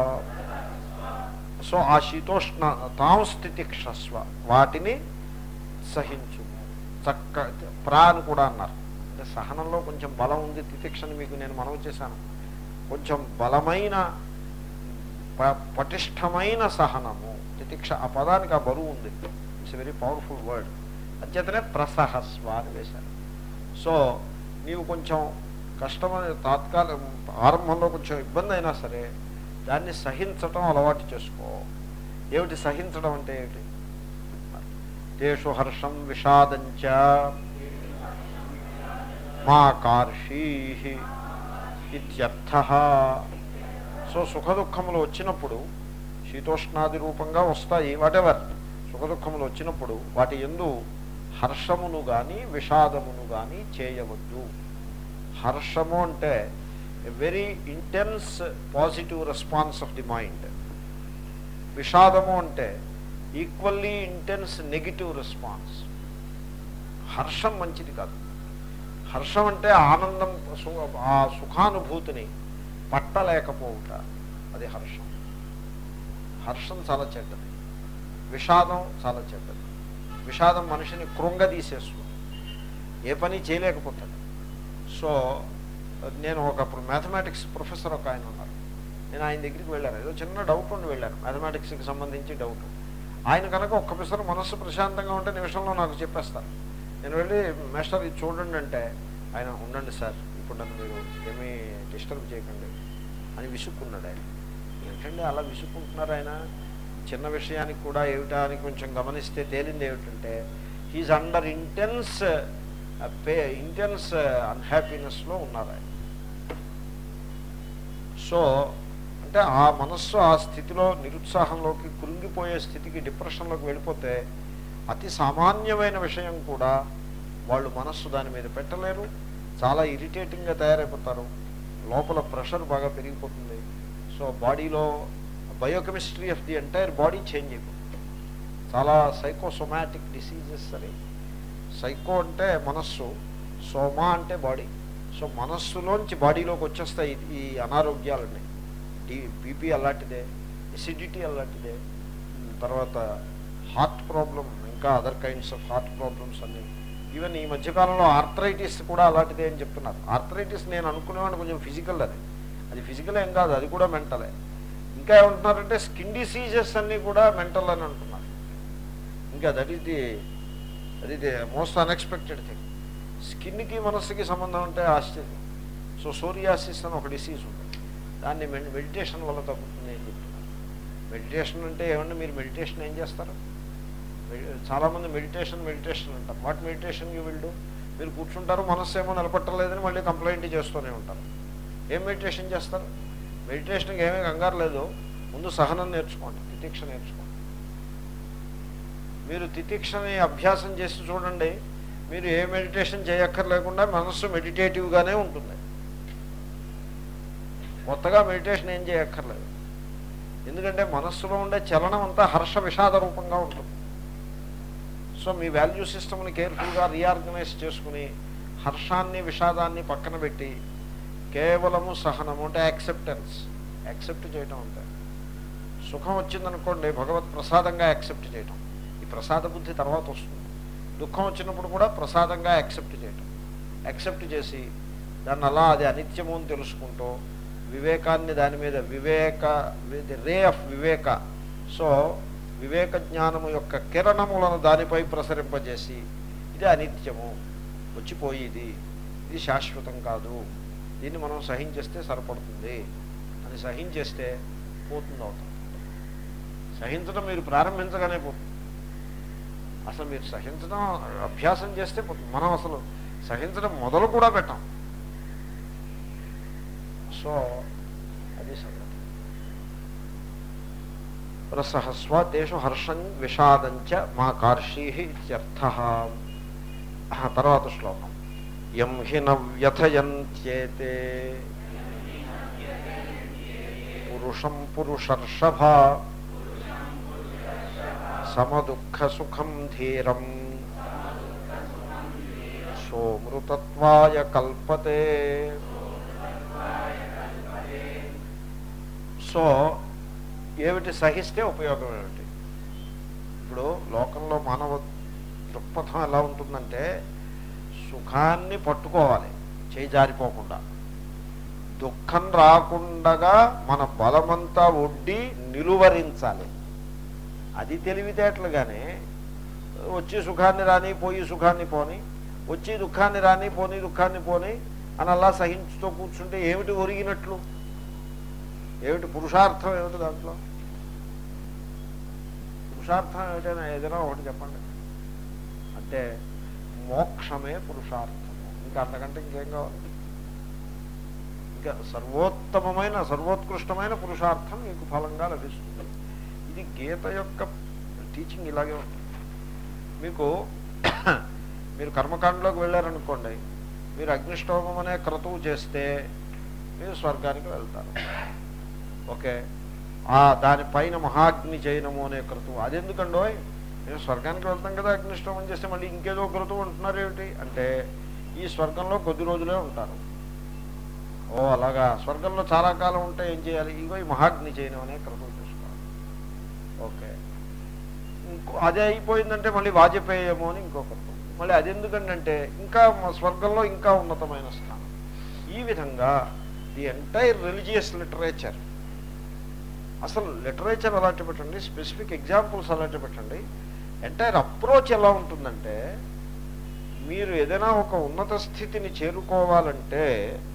సో ఆ శీతోష్ణ తాం స్థితిక్షస్వ వాటిని సహించు చక్క ప్రా అని కూడా అన్నారు అంటే సహనంలో కొంచెం బలం ఉంది తితిక్షని మీకు నేను మనవి చేశాను కొంచెం బలమైన ప- పటిష్టమైన సహనము తితిక్ష ఆ పదానికి ఆ బరువు ఉంది ఇట్స్ వెరీ పవర్ఫుల్ వర్డ్ అంచేతనే ప్రసహస్వ అని వేశారు సో నీవు కొంచెం కష్టమైన తాత్కాలిక ఆరంభంలో కొంచెం ఇబ్బంది అయినా సరే దాన్ని సహించటం అలవాటు చేసుకో ఏమిటి సహించడం అంటే ఏమిటి తేషు హర్షం విషాదంచ మా కార్షీ ఇత్యర్థ సో సుఖ దుఃఖములు వచ్చినప్పుడు శీతోష్ణాది రూపంగా వస్తాయి వాటెవర్ సుఖ దుఃఖములు వచ్చినప్పుడు వాటి ఎందు హర్షమును కానీ విషాదమును కానీ చేయవద్దు హర్షము అంటే a very intense positive response of the mind విషాదము అంటే ఈక్వల్లీ ఇంటెన్స్ నెగిటివ్ రెస్పాన్స్ హర్షం మంచిది కాదు హర్షం అంటే ఆనందం సు- ఆ సుఖానుభూతిని పట్టలేకపోవుట అది హర్షం హర్షం చాలా చెడ్డది విషాదం చాలా చెడ్డది విషాదం మనిషిని కృంగదీసేస్తుంది ఏ పని చేయలేకపోతాడు సో నేను ఒకప్పుడు మ్యాథమెటిక్స్ ప్రొఫెసర్ ఒక ఆయన ఉన్నారు నేను ఆయన దగ్గరికి వెళ్ళాను ఏదో చిన్న డౌట్ ఉండి వెళ్ళాను మ్యాథమెటిక్స్కి సంబంధించి డౌట్ ఆయన కనుక ఒక్క పిసరు మనస్సు ప్రశాంతంగా ఉంటే నిమిషంలో నాకు చెప్పేస్తారు నేను వెళ్ళి మాస్టర్ ఇది చూడండి అంటే ఆయన ఉండండి సార్ ఇప్పుడు నన్ను మీరు ఏమీ డిస్టర్బ్ చేయకండి అని విసుక్కున్నాడు ఆయన ఏంటంటే అలా విసుక్కుంటున్నారు ఆయన చిన్న విషయానికి కూడా ఏమిటా అని కొంచెం గమనిస్తే తేలింది ఏమిటంటే he's under intense pain intense అన్హ్యాపీనెస్లో ఉన్నారు ఆయన సో అంటే ఆ మనస్సు ఆ స్థితిలో నిరుత్సాహంలోకి కృంగిపోయే స్థితికి డిప్రెషన్లోకి వెళ్ళిపోతే అతి సామాన్యమైన విషయం కూడా వాళ్ళు మనస్సు దాని మీద పెట్టలేరు చాలా ఇరిటేటింగ్గా తయారైపోతారు లోపల ప్రెషర్ బాగా పెరిగిపోతుంది సో బాడీలో biochemistry of the entire body change అయిపోతుంది చాలా సైకోసొమాటిక్ డిసీజెస్ అని సైకో అంటే మనస్సు సోమా అంటే బాడీ సో మనస్సులోంచి బాడీలోకి వచ్చేస్తాయి ఈ- ఈ అనారోగ్యాలన్నీ డి బీపీ అలాంటిదే ఎసిడిటీ అలాంటిదే ఉమ్, తర్వాత హార్ట్ ప్రాబ్లం ఇంకా other kinds of heart problems అన్నీ ఈవెన్ ఈ మధ్యకాలంలో ఆర్థరైటిస్ కూడా అలాంటిదే అని చెప్తున్నారు ఆర్థరైటిస్ నేను అనుకునేవాడిని కొంచెం ఫిజికల్ అది అది ఫిజికల్ ఏం కాదు అది కూడా మెంటలే ఇంకా ఏమంటున్నారంటే స్కిన్ డిసీజెస్ అన్నీ కూడా మెంటల్ అని అంటున్నారు ఇంకా దట్ ఈస్ ది అది ది మోస్ట్ అన్ఎక్స్పెక్టెడ్ థింగ్ స్కిన్కి మనస్సుకి సంబంధం ఉంటే ఆశ్చర్యం సో సోరియాసిస్ అని ఒక డిసీజ్ ఉంది దాన్ని మెడిటేషన్ వల్ల తగ్గుతుంది అని చెప్తున్నారు మెడిటేషన్ అంటే ఏమన్నా మీరు మెడిటేషన్ ఏం చేస్తారు మెడి- చాలామంది మెడిటేషన్ మెడిటేషన్ అంటారు what meditation you will do మీరు కూర్చుంటారు మనస్సు ఏమో నిలబట్టలేదని మళ్ళీ కంప్లైంట్ చేస్తూనే ఉంటారు ఏం మెడిటేషన్ చేస్తారు మెడిటేషన్కి ఏమీ కంగారు లేదు ముందు సహనం నేర్చుకోండి తితిక్ష నేర్చుకోండి మీరు తితిక్షని అభ్యాసం చేసి చూడండి మీరు ఏ మెడిటేషన్ చేయక్కర్లేకుండా మనస్సు మెడిటేటివ్గానే ఉంటుంది కొత్తగా మెడిటేషన్ ఏం చేయక్కర్లేదు ఎందుకంటే మనస్సులో ఉండే చలనం అంతా హర్ష విషాద రూపంగా ఉంటుంది సో మీ వాల్యూ సిస్టమ్ని కేర్ఫుల్గా రీఆర్గనైజ్ చేసుకుని హర్షాన్ని విషాదాన్ని పక్కన పెట్టి కేవలము సహనము అంటే యాక్సెప్టెన్స్ యాక్సెప్ట్ చేయటం అంటే సుఖం వచ్చిందనుకోండి భగవత్ ప్రసాదంగా యాక్సెప్ట్ చేయటం ఈ ప్రసాద బుద్ధి తర్వాత వస్తుంది దుఃఖం వచ్చినప్పుడు కూడా ప్రసాదంగా యాక్సెప్ట్ చేయటం యాక్సెప్ట్ చేసి దాన్ని అలా అది అనిత్యము అని తెలుసుకుంటూ వివేకాన్ని దాని మీద వివేక ది రే ఆఫ్ వివేక సో వివేక జ్ఞానము యొక్క కిరణములను దానిపై ప్రసరింపజేసి ఇది అనిత్యము వచ్చిపోయేది ఇది శాశ్వతం కాదు దీన్ని మనం సహించేస్తే సరిపడుతుంది అని సహించేస్తే పోతుంది అవుతాం సహించడం మీరు ప్రారంభించగానే పోతుంది అసలు మీరు సహించడం అభ్యాసం చేస్తే పోతుంది మనం అసలు సహించడం మొదలు కూడా పెట్టాం సో అది సంగతి రసహస్వ తేషు హర్షం విషాదంచ మా కార్షీ ఇత్యర్థ తర్వాత శ్లోకం యం హి న వ్యథయంత్యేతే పురుషం పురుషర్షభ సమదుఃఖ సుఖం ధీరం సోమృతత్వాయ కల్పతే సో ఏమిటి సహిస్తే ఉపయోగం ఏమిటి ఇప్పుడు లోకంలో మానవ దృక్పథం ఎలా ఉంటుందంటే సుఖాన్ని పట్టుకోవాలి చేయి జారిపోకుండా దుఃఖం రాకుండగా మన బలమంతా ఒడ్డి నిలువరించాలి అది తెలివితేటలుగానే వచ్చి సుఖాన్ని రాని పోయి సుఖాన్ని పోని వచ్చి దుఃఖాన్ని రాని పోని దుఃఖాన్ని పోని అని అలా సహించుతూ కూర్చుంటే ఏమిటి ఒరిగినట్లు ఏమిటి పురుషార్థం ఏమిటి దాంట్లో పురుషార్థం ఏమిటైనా ఏదైనా ఒకటి చెప్పండి అంటే మోక్షమే పురుషార్థము ఇంకా అంతకంటే ఇంకేం కావాలి ఇంకా సర్వోత్తమమైన సర్వోత్కృష్టమైన పురుషార్థం మీకు ఫలంగా లభిస్తుంది ఇది గీత యొక్క టీచింగ్ ఇలాగే ఉంటుంది మీకు మీరు కర్మకాండలోకి వెళ్ళారనుకోండి మీరు అగ్నిష్టోమం అనే క్రతువు చేస్తే మీరు స్వర్గానికి వెళ్తారు ఓకే ఆ దానిపైన మహాగ్ని చేయనము అనే క్రతువు అదెందుకండో మేము స్వర్గానికి వెళ్తాం కదా అగ్నిష్టోమం చేస్తే మళ్ళీ ఇంకేదో క్రతువు అంటున్నారు ఏమిటి అంటే ఈ స్వర్గంలో కొద్ది రోజులే ఉంటారు ఓ అలాగా స్వర్గంలో చాలా కాలం ఉంటే ఏం చేయాలి ఇగో ఈ మహాగ్ని చేయడం అనే క్రతువు చేసుకోవాలి ఓకే ఇంకో అదే అయిపోయిందంటే మళ్ళీ వాజపేయము అని ఇంకో క్రతువు మళ్ళీ అది ఎందుకంటే ఇంకా మా స్వర్గంలో ఇంకా ఉన్నతమైన స్థానం ఈ విధంగా ది ఎంటైర్ రిలీజియస్ లిటరేచర్ అసలు లిటరేచర్ అలాంటి పెట్టండి స్పెసిఫిక్ ఎగ్జాంపుల్స్ అలాంటి పెట్టండి ఎంటైర్ అప్రోచ్ ఎలా ఉంటుందంటే మీరు ఏదైనా ఒక ఉన్నత స్థితిని చేరుకోవాలంటే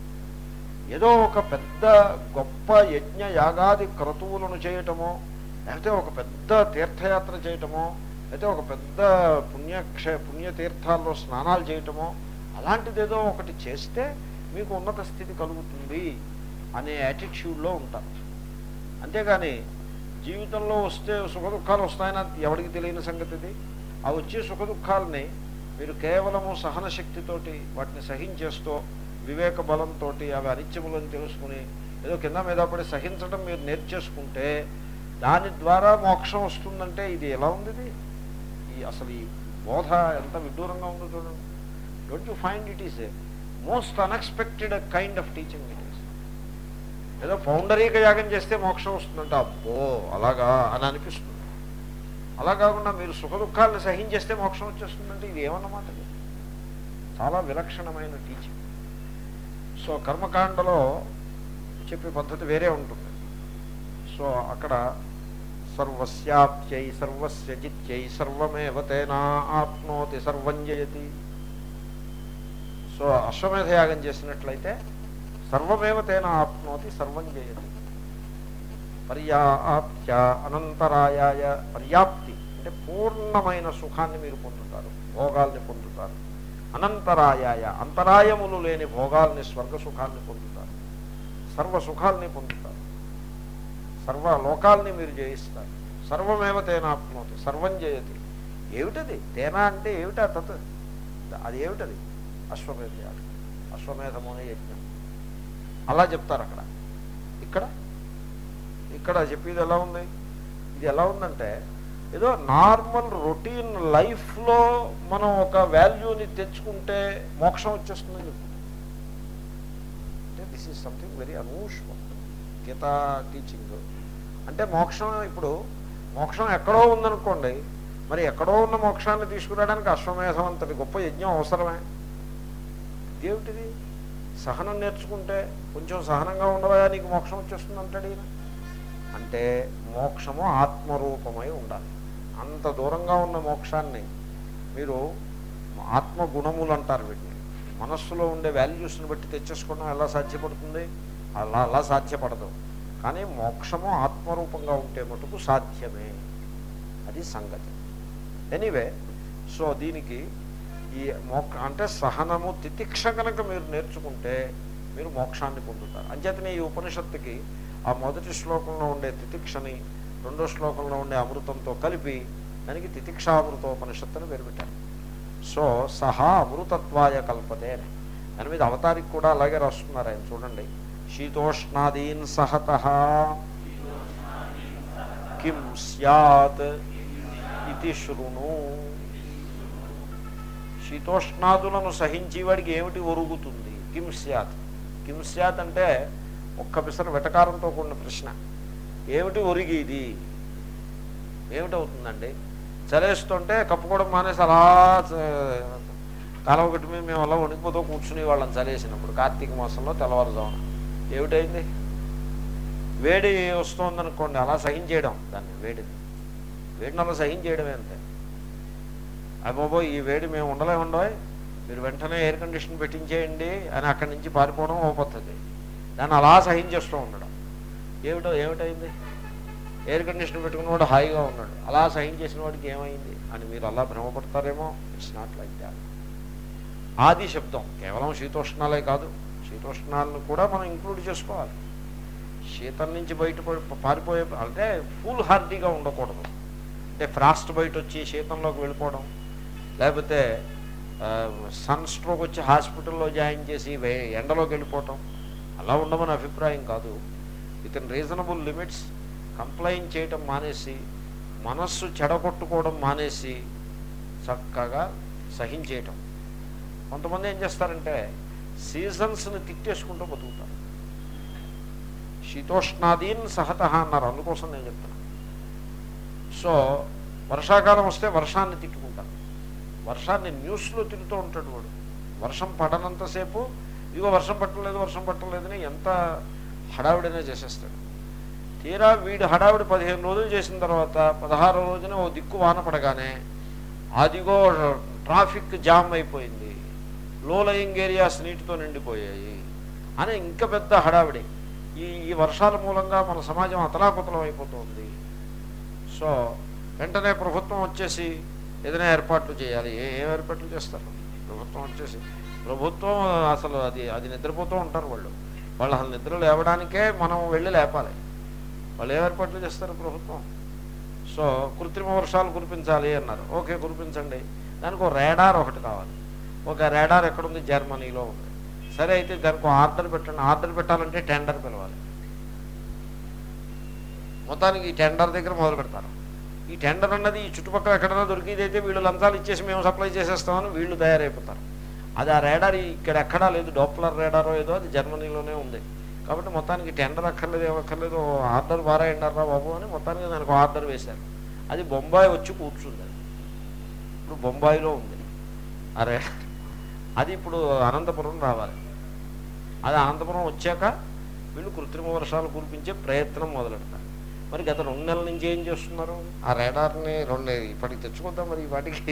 ఏదో ఒక పెద్ద గొప్ప యజ్ఞ యాగాది క్రతువులను చేయటమో లేకపోతే ఒక పెద్ద తీర్థయాత్ర చేయటమో లేకపోతే ఒక పెద్ద పుణ్యక్ష పుణ్యతీర్థాల్లో స్నానాలు చేయటమో అలాంటిది ఏదో ఒకటి చేస్తే మీకు ఉన్నత స్థితి కలుగుతుంది అనే యాటిట్యూడ్లో ఉంటారు అంతేగాని జీవితంలో వస్తే సుఖ దుఃఖాలు వస్తాయని ఎవరికి తెలియని సంగతి ఇది ఆ వచ్చే సుఖ దుఃఖాలని మీరు కేవలము సహన శక్తితోటి వాటిని సహించేస్తూ వివేక బలంతో అవి అనిత్యములని తెలుసుకుని ఏదో కింద మీద పడి సహించడం మీరు నేర్చేసుకుంటే దాని ద్వారా మోక్షం వస్తుందంటే ఇది ఎలా ఉంది ఇది ఈ అసలు ఈ బోధ ఎంత విడ్డూరంగా ఉందో చూడండి don't you find it is a most unexpected kind of teaching it is ఏదో పౌండరీక యాగం చేస్తే మోక్షం వస్తుందంటే అబ్బో అలాగా అని అనిపిస్తుంది అలా కాకుండా మీరు సుఖ దుఃఖాలను సహించేస్తే మోక్షం వచ్చేస్తుందంటే ఇది ఏమన్నమాట ఇది? చాలా విలక్షణమైన టీచింగ్ సో కర్మకాండలో చెప్పే పద్ధతి వేరే ఉంటుంది సో అక్కడ సర్వస్యాప్త్యై సర్వస్య జిత్యై సర్వమేవ తేనా ఆప్నోతి సర్వం జయతి సో అశ్వమేధ యాగం చేసినట్లయితే సర్వమేవ తేన ఆప్నోతి సర్వం జయతి పర్యాప్త్య అనంతరాయాయ పర్యాప్తి అంటే పూర్ణమైన సుఖాన్ని మీరు పొందుతారు భోగాల్ని పొందుతారు అనంతరాయాయ అంతరాయములు లేని భోగాల్ని స్వర్గ సుఖాన్ని పొందుతారు సర్వ సుఖాల్ని పొందుతారు సర్వ లోకాల్ని మీరు జయిస్తారు సర్వమేవ తేనాప్నోతి సర్వం జయతి ఏమిటది తేనా అంటే ఏమిటా తత్ అది ఏమిటది అశ్వమేధ యాగం అశ్వమేధము అనే యజ్ఞం అలా చెప్తారు అక్కడ ఇక్కడ ఇక్కడ చెప్పేది ఎలా ఉంది ఇది ఎలా ఉందంటే ఏదో నార్మల్ రొటీన్ లైఫ్లో మనం ఒక వాల్యూని తెచ్చుకుంటే మోక్షం వచ్చేస్తుందని చెప్తుంది అంటే this is something very unusual Gita teaching అంటే మోక్షం ఇప్పుడు మోక్షం ఎక్కడో ఉందనుకోండి మరి ఎక్కడో ఉన్న మోక్షాన్ని తీసుకురావడానికి అశ్వమేధం అంతటి గొప్ప యజ్ఞం అవసరమే ఇదేమిటిది సహనం నేర్చుకుంటే కొంచెం సహనంగా ఉండవా నీకు మోక్షం వచ్చేస్తుంది అంటాడు ఈయన అంటే మోక్షము ఆత్మరూపమై ఉండాలి అంత దూరంగా ఉన్న మోక్షాన్ని మీరు ఆత్మగుణములు అంటారు వీటిని మనస్సులో ఉండే వాల్యూస్ని బట్టి తెచ్చేసుకోవడం ఎలా సాధ్యపడుతుంది అలా అలా సాధ్యపడదు కానీ మోక్షము ఆత్మరూపంగా ఉంటే మటుకు సాధ్యమే అది సంగతి ఎనీవే సో దీనికి ఈ మోక్ష అంటే సహనము తితిక్ష కనుక మీరు నేర్చుకుంటే మీరు మోక్షాన్ని పొందుతారు అంచేతనే ఈ ఉపనిషత్తుకి ఆ మొదటి శ్లోకంలో ఉండే తితిక్షని రెండో శ్లోకంలో ఉండే అమృతంతో కలిపి దానికి తితిక్షామృతోపనిషత్తు అని పేరు పెట్టారు సో సహా అమృతత్వాయ కల్పతే అని దాని మీద అవతారికి కూడా అలాగే రాస్తున్నారు ఆయన చూడండి శీతోష్ణాదీన్ సహత కిం సత్ ఇది శృణు శీతోష్ణాదులను సహించేవాడికి ఏమిటి ఒరుగుతుంది కిం స్యాత్ కిం స్యాత్ అంటే ఒక్క పిసర వెటకారంతో కూడిన ప్రశ్న ఏమిటి ఒరిగేది ఏమిటవుతుందండి చలేస్తుంటే కప్పుకోవడం మానేసి అలా కాలువ గట్టి మీద మేము అలా వణికిపోతూ కూర్చునే వాళ్ళం చలేసినప్పుడు కార్తీక మాసంలో తెల్లవారుజామున ఏమిటైంది వేడి వస్తుందనుకోండి అలా సహించేయడం దాన్ని వేడిని వేడిని అలా సహించేయడమే అంతే అయ్యబాబో ఈ వేడి మేము ఉండలేమండోయ్ మీరు వెంటనే ఎయిర్ కండిషన్ పెట్టించేయండి అని అక్కడి నుంచి పారిపోవడం ఓ పద్ధతి దాన్ని అలా సహించేస్తూ ఉండడం ఏమిటో ఏమిటైంది ఎయిర్ కండిషన్ పెట్టుకున్నవాడు హాయిగా ఉన్నాడు అలా సహించేసిన వాడికి ఏమైంది అని మీరు అలా భ్రమపడతారేమో ఇట్స్ నాట్ లైక్ దాట్ ఆది శబ్దం కేవలం శీతోష్ణాలే కాదు శీతోష్ణాలను కూడా మనం ఇంక్లూడ్ చేసుకోవాలి శీతం నుంచి బయట పారిపోయే అంటే ఫుల్ హార్టీగా ఉండకూడదు అంటే ఫ్రాస్ట్ బయట వచ్చి శీతంలోకి వెళ్ళిపోవడం లేకపోతే సన్ స్ట్రోక్ వచ్చి హాస్పిటల్లో జాయిన్ చేసి వే- ఎండలోకి వెళ్ళిపోవటం అలా ఉండమని అభిప్రాయం కాదు with in reasonable limits complaint చేయటం మానేసి మనస్సు చెడగొట్టుకోవడం మానేసి చక్కగా సహించేయటం కొంతమంది ఏం చేస్తారంటే సీజన్స్ని తిట్టేసుకుంటూ బతుకుతారు శీతోష్ణాదీన్ సహత అన్నారు అందుకోసం నేను చెప్తాను సో వర్షాకాలం వస్తే వర్షాన్ని తిట్టుకుంటారు వర్షాన్ని న్యూస్లో తిరుగుతూ ఉంటాడు వాడు వర్షం పడనంతసేపు ఇదిగో వర్షం పట్టలేదు వర్షం పట్టలేదని ఎంత హడావిడైనా చేసేస్తాడు తీరా వీడు హడావిడి పదిహేను రోజులు చేసిన తర్వాత పదహారో రోజున ఓ దిక్కు వాన పడగానే అదిగో ట్రాఫిక్ జామ్ అయిపోయింది లో లయింగ్ ఏరియాస్ నీటితో నిండిపోయాయి అని ఇంకా పెద్ద హడావిడి ఈ ఈ వర్షాల మూలంగా మన సమాజం అతలాకుతలం అయిపోతుంది సో వెంటనే ప్రభుత్వం వచ్చేసి ఏదైనా ఏర్పాట్లు చేయాలి ఏ ఏం ఏర్పాట్లు చేస్తారు ప్రభుత్వం వచ్చేసి ప్రభుత్వం అసలు అది అది నిద్రపోతూ ఉంటారు వాళ్ళు వాళ్ళు అసలు నిద్ర లేవడానికే మనం వెళ్ళి లేపాలి వాళ్ళు ఏం ఏర్పాట్లు చేస్తారు ప్రభుత్వం సో కృత్రిమ వర్షాలు కురిపించాలి అన్నారు ఓకే కురిపించండి దానికి ఒక రేడార్ ఒకటి కావాలి ఒక రేడార్ ఎక్కడుంది జర్మనీలో ఉంది సరే అయితే దానికి ఒక ఆర్డర్ పెట్టండి ఆర్డర్ పెట్టాలంటే టెండర్ పిలవాలి మొత్తానికి ఈ టెండర్ దగ్గర మొదలు పెడతారు ఈ టెండర్ అన్నది ఈ చుట్టుపక్కల ఎక్కడైనా దొరికింది అయితే వీళ్ళు లంచాలు ఇచ్చేసి మేము సప్లై చేసేస్తామని వీళ్ళు తయారైపోతారు అది ఆ రేడార్ ఇక్కడ ఎక్కడా లేదు డోప్లర్ రేడారో ఏదో అది జర్మనీలోనే ఉంది కాబట్టి మొత్తానికి టెండర్ అక్కర్లేదు ఏమక్కర్లేదు ఆర్డర్ బారాయండారా బాబు అని మొత్తానికి దానికి ఆర్డర్ వేశారు అది బొంబాయి వచ్చి కూర్చుంది అది. ఇప్పుడు బొంబాయిలో ఉంది అరే అది ఇప్పుడు అనంతపురం రావాలి అది అనంతపురం వచ్చాక వీళ్ళు కృత్రిమ వర్షాలు కురిపించే ప్రయత్నం మొదలెడతారు మరి గత రెండు నెలల నుంచి ఏం చేస్తున్నారు ఆ రేడార్ని రెండు ఇప్పటికి తెచ్చుకుందాం మరి వాటికి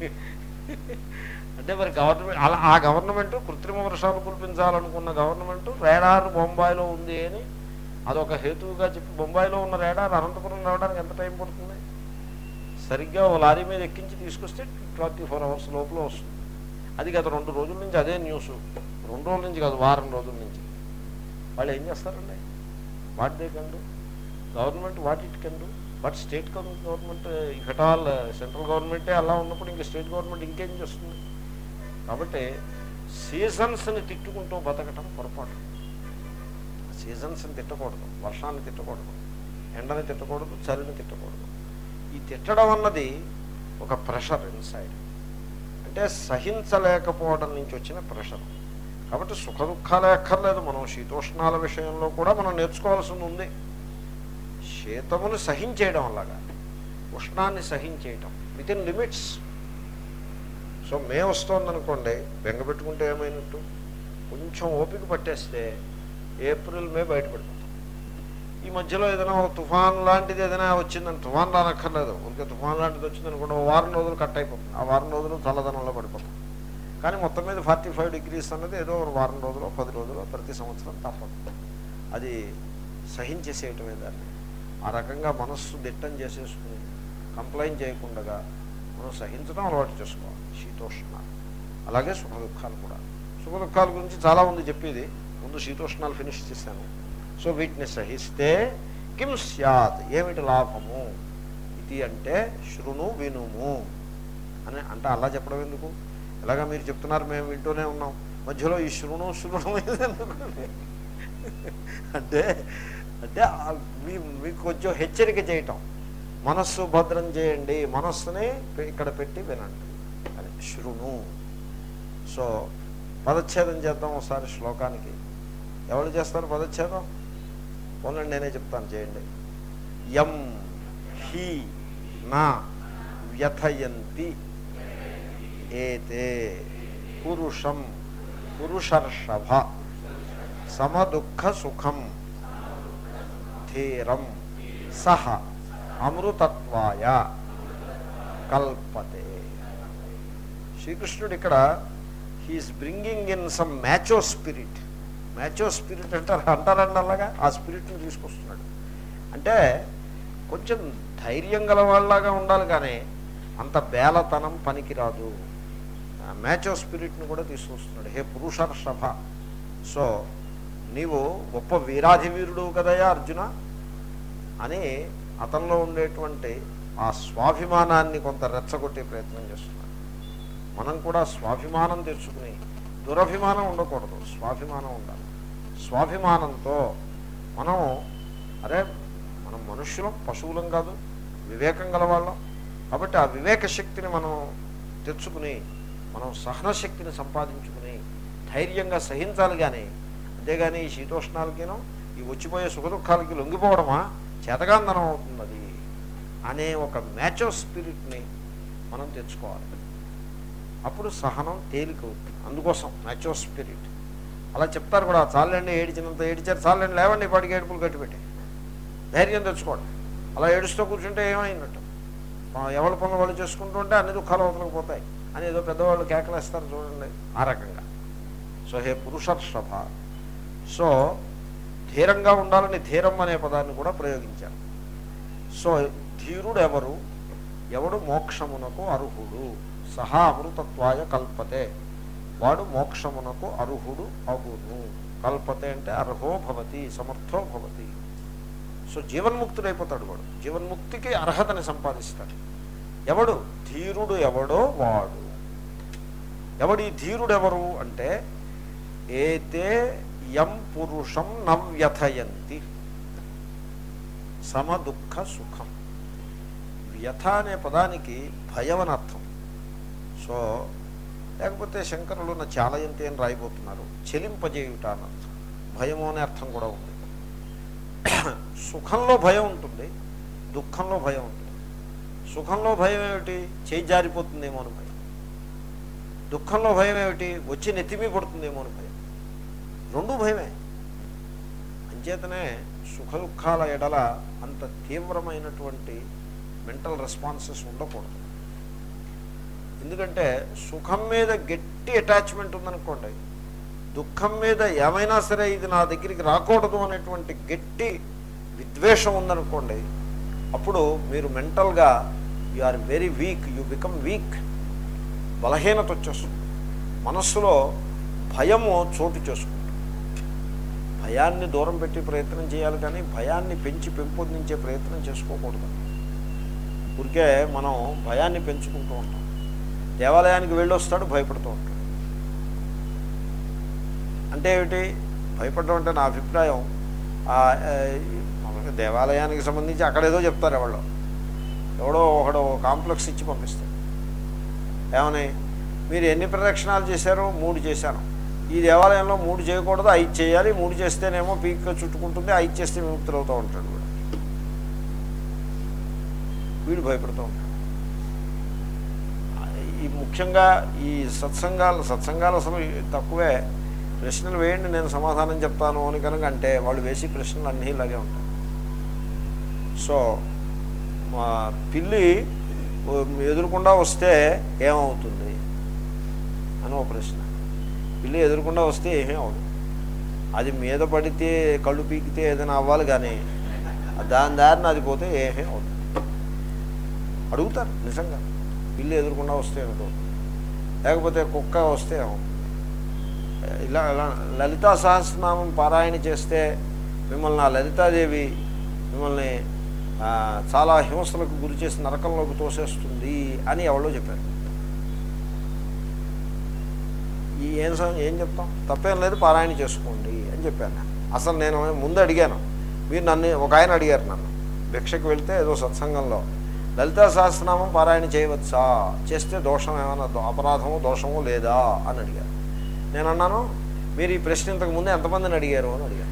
అంటే మరి గవర్నమెంట్ అలా ఆ గవర్నమెంట్ కృత్రిమ వర్షాలు కురిపించాలనుకున్న గవర్నమెంట్ రేడార్ బొంబాయిలో ఉంది అని అదొక హేతువుగా చెప్పి బొంబాయిలో ఉన్న రేడార్ అనంతపురం రావడానికి ఎంత టైం పడుతుంది సరిగ్గా ఓ లారీ మీద ఎక్కించి తీసుకొస్తే ట్వంటీ ఫోర్ అవర్స్ లోపల వస్తుంది అది గత రెండు రోజుల నుంచి అదే న్యూస్ రెండు రోజుల నుంచి కాదు వారం రోజుల నుంచి వాళ్ళు ఏం చేస్తారండి what they can government what it can do but state government if at all central గవర్నమెంటే అలా ఉన్నప్పుడు ఇంకా స్టేట్ గవర్నమెంట్ ఇంకేం చేస్తుంది కాబట్టి సీజన్స్ని తిట్టుకుంటూ బతకటం పొరపాటు సీజన్స్ని తిట్టకూడదు వర్షాన్ని తిట్టకూడదు ఎండని తిట్టకూడదు చలిని తిట్టకూడదు ఈ తిట్టడం అన్నది ఒక ప్రెషర్ ఇన్సైడ్ అంటే సహించలేకపోవడం నుంచి వచ్చిన ప్రెషర్ కాబట్టి సుఖ దుఃఖాలే అక్కర్లేదు మనం శీతోష్ణాల విషయంలో కూడా మనం నేర్చుకోవాల్సి ఉంది శీతమును సహించేయడం అలాగా ఉష్ణాన్ని సహించేయటం with in limits so May వస్తోందనుకోండి బెంగ పెట్టుకుంటే ఏమైనట్టు కొంచెం ఓపిక పట్టేస్తే ఏప్రిల్ మే బయటపడిపోతాం ఈ మధ్యలో ఏదైనా ఒక తుఫాన్ లాంటిది ఏదైనా వచ్చిందని తుఫాన్ రానక్కర్లేదు ఊరికే తుఫాన్ లాంటిది వచ్చిందనుకోండి ఓ వారం రోజులు కట్ అయిపోతుంది ఆ వారం రోజులు చల్లదనంలో పడిపోతాం కానీ మొత్తం మీద ఫార్టీ ఫైవ్ డిగ్రీస్ అన్నది ఏదో ఒక వారం రోజులు పది రోజులు ప్రతి సంవత్సరం తప్పదు అది సహించేసేయటమే దాన్ని ఆ రకంగా మనస్సు దిట్టం చేసేసుకుని కంప్లైంట్ చేయకుండా మనం సహించడం అలవాటు చేసుకోవాలి శీతోష్ణ అలాగే సుఖ దుఃఖాలు కూడా సుఖ దుఃఖాల గురించి చాలా ఉంది చెప్పేది ముందు శీతోష్ణాలు ఫినిష్ చేశాను సో వీటిని సహిస్తే కిం స్యాత్ ఏమిటి లాభము ఇది అంటే శృణు వినుము అని అంటే అలా చెప్పడం ఎందుకు ఎలాగా మీరు చెప్తున్నారు మేము వింటూనే ఉన్నాం మధ్యలో ఈ శృణు శృణు ఎందుకు అంటే అంటే ఆ మీ మీకు కొంచెం హెచ్చరిక చేయటం మనస్సు భద్రం చేయండి మనస్సుని పె- ఇక్కడ పెట్టి వినండి అని శృణు సో పదచ్ఛేదం చేద్దాం ఒకసారి శ్లోకానికి ఎవరు చేస్తారు పదచ్ఛేదం పోలండి నేనే చెప్తాను చేయండి యం హి నా వ్యథయంతి ఏతే పురుషం పురుషర్షభ సమదుఃఖ సుఖం ధీరం సహ అమృతత్వాయ కల్పతే శ్రీకృష్ణుడు ఇక్కడ he is bringing in some macho spirit macho spirit అంటారు అంటారండి అలాగా ఆ స్పిరిట్ని తీసుకొస్తున్నాడు అంటే కొంచెం ధైర్యం గల వాళ్ళలాగా ఉండాలి కానీ అంత బేలతనం పనికిరాదు మ్యాచో స్పిరిట్ని కూడా తీసుకొస్తున్నాడు హే పురుషర్షభ సో నీవు గొప్ప వీరాధి వీరుడు కదయా అర్జున అని అతనిలో ఉండేటువంటి ఆ స్వాభిమానాన్ని కొంత రెచ్చగొట్టే ప్రయత్నం చేస్తున్నాడు మనం కూడా స్వాభిమానం తెచ్చుకుని దురభిమానం ఉండకూడదు స్వాభిమానం ఉండాలి స్వాభిమానంతో మనం అరే మనం మనుష్యులం పశువులం కాదు వివేకం గలవాళ్ళం కాబట్టి ఆ వివేక శక్తిని మనం తెచ్చుకుని మనం సహన శక్తిని సంపాదించుకుని ధైర్యంగా సహించాలి కానీ అంతేగాని ఈ శీతోష్ణాలకినో ఈ వచ్చిపోయే సుఖ దుఃఖాలకి లొంగిపోవడమా చేతగాంధనం అవుతుంది అది అనే ఒక మ్యాచో స్పిరిట్ని మనం తెచ్చుకోవాలి అప్పుడు సహనం తేలిక అవుతుంది అందుకోసం మ్యాచో స్పిరిట్ అలా చెప్తారు కూడా చాలండి ఏడిచినంత ఏడిచారు చాలండి లేవండి ఇప్పటికి ఏడుపులు కట్టిపెట్టి ధైర్యం తెచ్చుకోండి అలా ఏడుస్తూ కూర్చుంటే ఏమైనట్టు ఆ, ఎవరి పనులు వాళ్ళు చేసుకుంటూ ఉంటే అన్ని దుఃఖాలు అవతలకు పోతాయి అని ఏదో పెద్దవాళ్ళు కేకలేస్తారు చూడండి ఆ రకంగా సో హే పురుషర్షభ సో ధీరంగా ఉండాలని ధీరం అనే పదాన్ని కూడా ప్రయోగించారు సో ధీరుడు ఎవరు ఎవడు మోక్షమునకు అర్హుడు సహా అమృతత్వాయ కల్పతే వాడు మోక్షమునకు అర్హుడు అగును కల్పతే అంటే అర్హో భవతి సమర్థో భవతి సో జీవన్ముక్తుడైపోతాడు వాడు జీవన్ముక్తికి అర్హతని సంపాదిస్తాడు ఎవడు ధీరుడు ఎవడో వాడు ఎవడి ధీరుడు ఎవరు అంటే ఏతే యం పురుషం నవ్యథయంతి సమదుఃఖ సుఖం వ్యథ అనే పదానికి భయం అని అర్థం సో లేకపోతే శంకరులు నా చాలయంతి అని రాయిపోతున్నారు చెలింపజేయుట అని అర్థం భయము అనే అర్థం కూడా ఉంది సుఖంలో భయం ఉంటుంది దుఃఖంలో భయం ఉంటుంది సుఖంలో భయం ఏమిటి చేయి జారిపోతుందేమో అని భయం దుఃఖంలో భయం ఏమిటి వచ్చి నెత్తిమీ పడుతుందేమో అని భయం రెండు భయమే అంచేతనే సుఖ దుఃఖాల ఎడల అంత తీవ్రమైనటువంటి మెంటల్ రెస్పాన్సెస్ ఉండకూడదు ఎందుకంటే సుఖం మీద గట్టి అటాచ్మెంట్ ఉందనుకోండి దుఃఖం మీద ఏమైనా సరే ఇది నా దగ్గరికి రాకూడదు అనేటువంటి గట్టి విద్వేషం ఉందనుకోండి అప్పుడు మీరు మెంటల్గా you are very weak you become weak బలహీనత వచ్చేస్తుంది మనస్సులో భయము చోటు చేసుకుంటుంది భయాన్ని దూరం పెట్టి ప్రయత్నం చేయాలి కానీ భయాన్ని పెంచి పెంపొందించే ప్రయత్నం చేసుకోకూడదు ఊరికే మనం భయాన్ని పెంచుకుంటూ ఉంటాం దేవాలయానికి వెళ్ళొస్తాడు భయపడుతూ ఉంటాడు అంటే ఏమిటి భయపడడం అంటే నా అభిప్రాయం ఆ, ఆ, మామూలుగా దేవాలయానికి సంబంధించి అక్కడేదో చెప్తారు ఎవడో ఎవడో ఒకడో కాంప్లెక్స్ ఇచ్చి పంపిస్తాడు ఏమని మీరు ఎన్ని ప్రదక్షిణాలు చేశారు మూడు చేశాను ఈ దేవాలయంలో మూడు చేయకూడదు ఐదు చేయాలి మూడు చేస్తేనేమో పీక్ చుట్టుకుంటుంది ఐదు చేస్తే విముక్తులు అవుతూ ఉంటాడు వీడు వీడు భయపడుతూ ఉంటాడు ఈ ముఖ్యంగా ఈ సత్సంగాలు సత్సంగాలు అసలు తక్కువే ప్రశ్నలు వేయండి నేను సమాధానం చెప్తాను అని కనుక అంటే వాళ్ళు వేసి ప్రశ్నలు అన్నీ ఇలాగే ఉంటాయి సో మా పిల్లి ఓ ఎదురుకుండా వస్తే ఏమవుతుంది అని ఒక ప్రశ్న పిల్లి ఎదురుకుండా వస్తే ఏమీ అవ్వదు అది మీద పడితే కళ్ళు పీకితే ఏదైనా అవ్వాలి కానీ దాని దారిని అది పోతే ఏమీ అవ్వదు అడుగుతారు నిజంగా పిల్లి ఎదురుకుండా వస్తే ఏమిటో లేకపోతే కుక్క వస్తే ఏమవుతుంది ఇలా ఇలా లలితా సహస్రనామం పారాయణ చేస్తే మిమ్మల్ని ఆ లలితాదేవి మిమ్మల్ని ఆ, చాలా హింసలకు గురి చేసి నరకంలోకి తోసేస్తుంది అని ఎవరో చెప్పారు ఈ ఏం సం- ఏం చెప్తాం తప్పేం లేదు పారాయణ చేసుకోండి అని చెప్పాను నేను. అసలు నేను ముందు అడిగాను మీరు నన్ను ఒక ఆయన అడిగారు నన్ను భిక్షకు వెళ్తే ఏదో సత్సంగంలో లలితా సహస్రనామం పారాయణ చేయవచ్చా చేస్తే దోషం ఏమైనా దో- అపరాధము దోషము లేదా అని అడిగారు నేను అన్నాను మీరు ఈ ప్రశ్న ఇంతకు ముందు ఎంతమందిని అడిగారు అని అడిగాను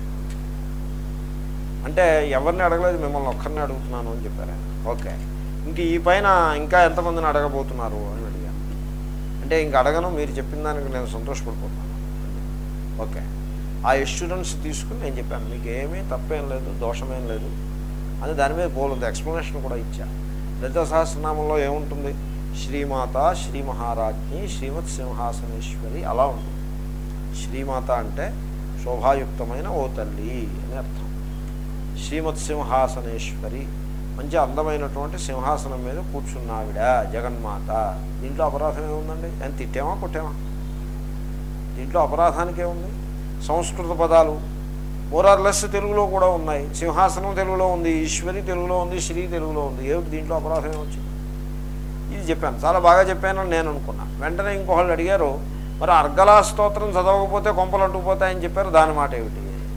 అంటే ఎవరిని అడగలేదు మిమ్మల్ని ఒక్కరిని అడుగుతున్నాను అని చెప్పారు ఆయన. ఓకే ఇంక ఈ పైన ఇంకా ఎంతమందిని అడగబోతున్నారు అని అడిగాను అంటే ఇంక అడగను మీరు చెప్పిన దానికి నేను సంతోషపడిపోతున్నాను ఓకే ఆ ఇన్సూరెన్స్ తీసుకుని నేను చెప్పాను మీకు ఏమీ తప్పేం లేదు దోషమేం లేదు అని దాని మీద పోలేదు ఎక్స్ప్లెనేషన్ కూడా ఇచ్చా లలిత సహస్రనామంలో ఏముంటుంది శ్రీమాత శ్రీ మహారాజ్ఞి శ్రీమత్ సింహాసనేశ్వరి అలా ఉంటుంది శ్రీమాత అంటే శోభాయుక్తమైన ఓ తల్లి అని అర్థం శ్రీమత్ సింహాసనేశ్వరి మంచి అందమైనటువంటి సింహాసనం మీద కూర్చున్నావిడ జగన్మాత దీంట్లో అపరాధం ఏముందండి అని తిట్టామా కొట్టామా దీంట్లో అపరాధానికి ఏముంది సంస్కృత పదాలు మోరార్లెస్ తెలుగులో కూడా ఉన్నాయి సింహాసనం తెలుగులో ఉంది ఈశ్వరి తెలుగులో ఉంది శ్రీ తెలుగులో ఉంది ఏమిటి దీంట్లో అపరాధం ఏమొచ్చింది ఇది చెప్పాను చాలా బాగా చెప్పానని నేను అనుకున్నా వెంటనే ఇంకొకళ్ళు అడిగారు మరి అర్గలా స్తోత్రం చదవకపోతే కొంపలు అంటుకుపోతాయని చెప్పారు దాని మాట ఏమిటి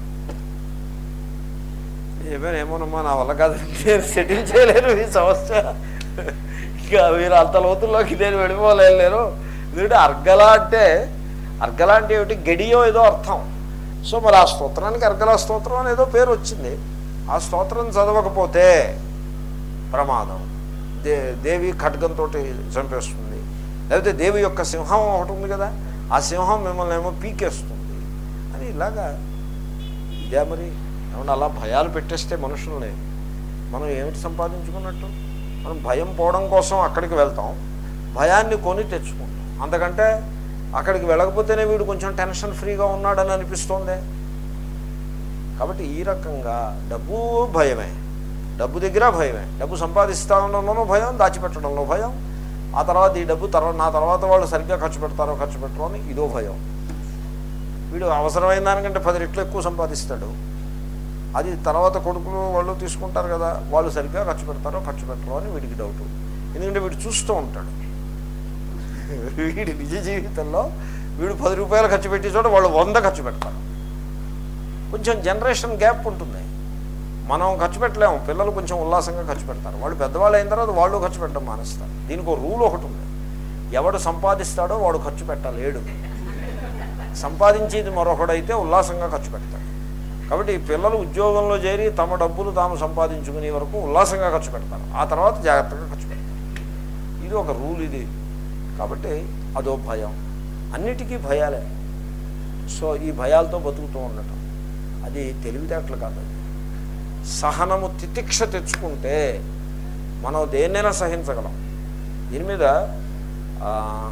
చెప్పాను ఏమోనమ్మా నా వల్ల కాదు నేను సెటిల్ చేయలేను ఈ సమస్య ఇక మీరు అంత లోతుల్లోకి నేను వెళ్ళిపోలేరు ఎందుకంటే అర్గలా అంటే అర్గలా అంటే ఏమిటి గడియో ఏదో అర్థం సో మరి ఆ స్తోత్రానికి అర్గలా స్తోత్రం అని ఏదో పేరు వచ్చింది ఆ స్తోత్రం చదవకపోతే ప్రమాదం దే దేవి ఖడ్గంతో చంపేస్తుంది లేకపోతే దేవి యొక్క సింహం ఒకటి ఉంది కదా ఆ సింహం మిమ్మల్ని ఏమో పీకేస్తుంది అని ఇలాగా ఇదే మరి ఏమన్నా అలా భయాలు పెట్టేస్తే మనుషుల్ని మనం ఏమిటి సంపాదించుకున్నట్టు మనం భయం పోవడం కోసం అక్కడికి వెళ్తాం భయాన్ని కొని తెచ్చుకుంటాం అంతకంటే అక్కడికి వెళ్ళకపోతేనే వీడు కొంచెం టెన్షన్ ఫ్రీగా ఉన్నాడని అనిపిస్తోందే కాబట్టి ఈ రకంగా డబ్బు భయమే డబ్బు దగ్గర భయమే డబ్బు సంపాదిస్తా ఉండడంలోనూ భయం దాచిపెట్టడంలో భయం ఆ తర్వాత ఈ డబ్బు తర్వాత నా తర్వాత వాళ్ళు సరిగ్గా ఖర్చు పెడతారో ఖర్చు పెట్టరో అని ఇదో భయం వీడు అవసరమైన దానికంటే పది రెట్లు ఎక్కువ సంపాదిస్తాడు అది తర్వాత కొడుకులు వాళ్ళు తీసుకుంటారు కదా వాళ్ళు సరిగ్గా ఖర్చు పెడతారో ఖర్చు పెట్టరో అని వీడికి డౌట్ ఎందుకంటే వీడు చూస్తూ ఉంటాడు వీడి నిజ జీవితంలో వీడు పది రూపాయలు ఖర్చు పెట్టే చోట వాళ్ళు వంద ఖర్చు పెడతారు కొంచెం జనరేషన్ గ్యాప్ ఉంటుంది మనం ఖర్చు పెట్టలేము పిల్లలు కొంచెం ఉల్లాసంగా ఖర్చు పెడతారు వాళ్ళు పెద్దవాళ్ళు అయిన తర్వాత వాళ్ళు ఖర్చు పెట్టడం మానేస్తారు దీనికి ఒక రూల్ ఒకటి ఉంది ఎవడు సంపాదిస్తాడో వాడు ఖర్చు పెట్టలేడు సంపాదించేది మరొకడైతే ఉల్లాసంగా ఖర్చు పెడతాడు కాబట్టి ఈ పిల్లలు ఉద్యోగంలో చేరి తమ డబ్బులు తాము సంపాదించుకునే వరకు ఉల్లాసంగా ఖర్చు పెడతారు ఆ తర్వాత జాగ్రత్తగా ఖర్చు పెడతారు ఇది ఒక రూల్ ఇది కాబట్టి అదో భయం అన్నిటికీ భయాలే సో ఈ భయాలతో బతుకుతూ ఉండటం అది తెలివితేటలు కాదు అది సహనము తితిక్ష తెచ్చుకుంటే మనం దేన్నైనా సహించగలం దీని మీద ఆ,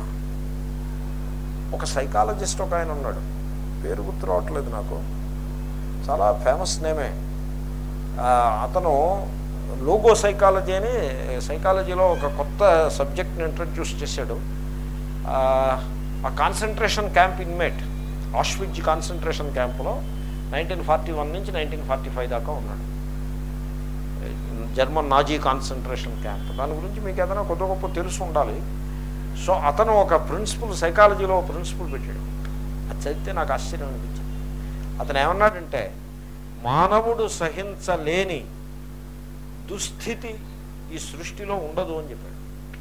ఒక సైకాలజిస్ట్ ఒక ఆయన ఉన్నాడు పేరు గుర్తు రావట్లేదు నాకు చాలా ఫేమస్ నేమే ఆ, అతను లోగో సైకాలజీ అని సైకాలజీలో ఒక కొత్త సబ్జెక్ట్ని ఇంట్రడ్యూస్ చేశాడు ఆ, ఆ కాన్సన్ట్రేషన్ క్యాంప్ ఇన్మేట్ ఆష్విజ్ కాన్సన్ట్రేషన్ క్యాంపులో నైన్టీన్ ఫార్టీ వన్ నుంచి నైన్టీన్ ఫార్టీ ఫైవ్ దాకా ఉన్నాడు జర్మన్ నాజీ కాన్సన్ట్రేషన్ క్యాంప్ దాని గురించి మీకు ఏదైనా కొద్ది గొప్ప తెలుసు ఉండాలి సో అతను ఒక ప్రిన్సిపల్ సైకాలజీలో ఒక ప్రిన్సిపల్ పెట్టాడు అది చదివితే నాకు ఆశ్చర్యం అనిపించింది అతను ఏమన్నాడంటే మానవుడు సహించలేని దుస్థితి ఈ సృష్టిలో ఉండదు అని చెప్పాడు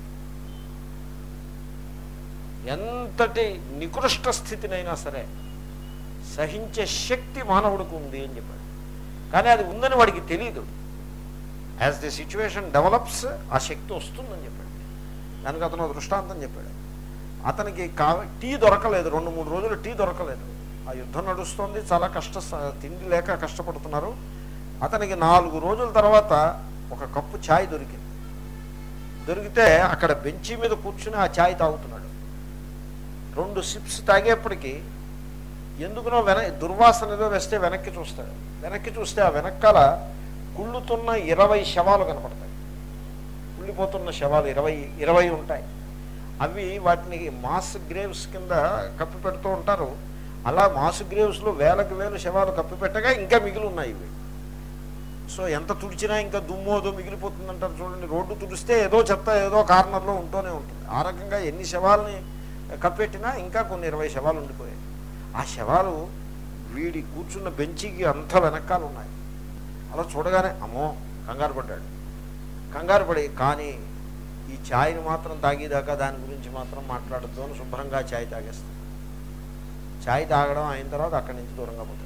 ఎంతటి నికృష్ట స్థితినైనా సరే సహించే శక్తి మానవుడికి ఉంది అని చెప్పాడు కానీ అది ఉందని వాడికి తెలియదు యాజ్ ది సిచ్యువేషన్ డెవలప్స్ ఆ శక్తి వస్తుందని చెప్పాడు దానికి అతను ఒక దృష్టాంతం చెప్పాడు అతనికి కా టీ దొరకలేదు రెండు మూడు రోజులు టీ దొరకలేదు ఆ యుద్ధం నడుస్తుంది చాలా కష్ట స- తిండి లేక కష్టపడుతున్నారు అతనికి నాలుగు రోజుల తర్వాత ఒక కప్పు ఛాయ్ దొరికింది దొరికితే అక్కడ బెంచి మీద కూర్చుని ఆ ఛాయ్ తాగుతున్నాడు రెండు సిప్స్ తాగేప్పటికి ఎందుకునో వెన దుర్వాసన ఏదో వేస్తే వెనక్కి చూస్తాడు వెనక్కి చూస్తే ఆ వెనకాల కుళ్ళుతున్న ఇరవై శవాలు కనపడతాయి కుళ్ళిపోతున్న శవాలు ఇరవై ఇరవై ఉంటాయి అవి వాటిని మాస్ గ్రేవ్స్ కింద కప్పి పెడుతూ ఉంటారు అలా మాస్ గ్రేవ్స్లో వేలకు వేలు శవాలు కప్పి పెట్టగా ఇంకా మిగిలి ఉన్నాయి ఇవి సో ఎంత తుడిచినా ఇంకా దుమ్ము ఏదో మిగిలిపోతుందంటారు చూడండి రోడ్డు తుడిస్తే ఏదో చెత్త ఏదో కార్నర్లో ఉంటూనే ఉంటుంది ఆ రకంగా ఎన్ని శవాలని కప్పెట్టినా ఇంకా కొన్ని ఇరవై శవాలు ఉండిపోయాయి ఆ శవాలు వీడి కూర్చున్న బెంచికి అంత వెనకాల ఉన్నాయి అలా చూడగానే అమ్మో కంగారు పడ్డాడు కంగారు పడి కానీ ఈ ఛాయ్ని మాత్రం తాగేదాకా దాని గురించి మాత్రం మాట్లాడద్దు అని శుభ్రంగా ఛాయ్ తాగేస్తాడు ఛాయ్ తాగడం అయిన తర్వాత అక్కడి నుంచి దూరంగా పోతాడు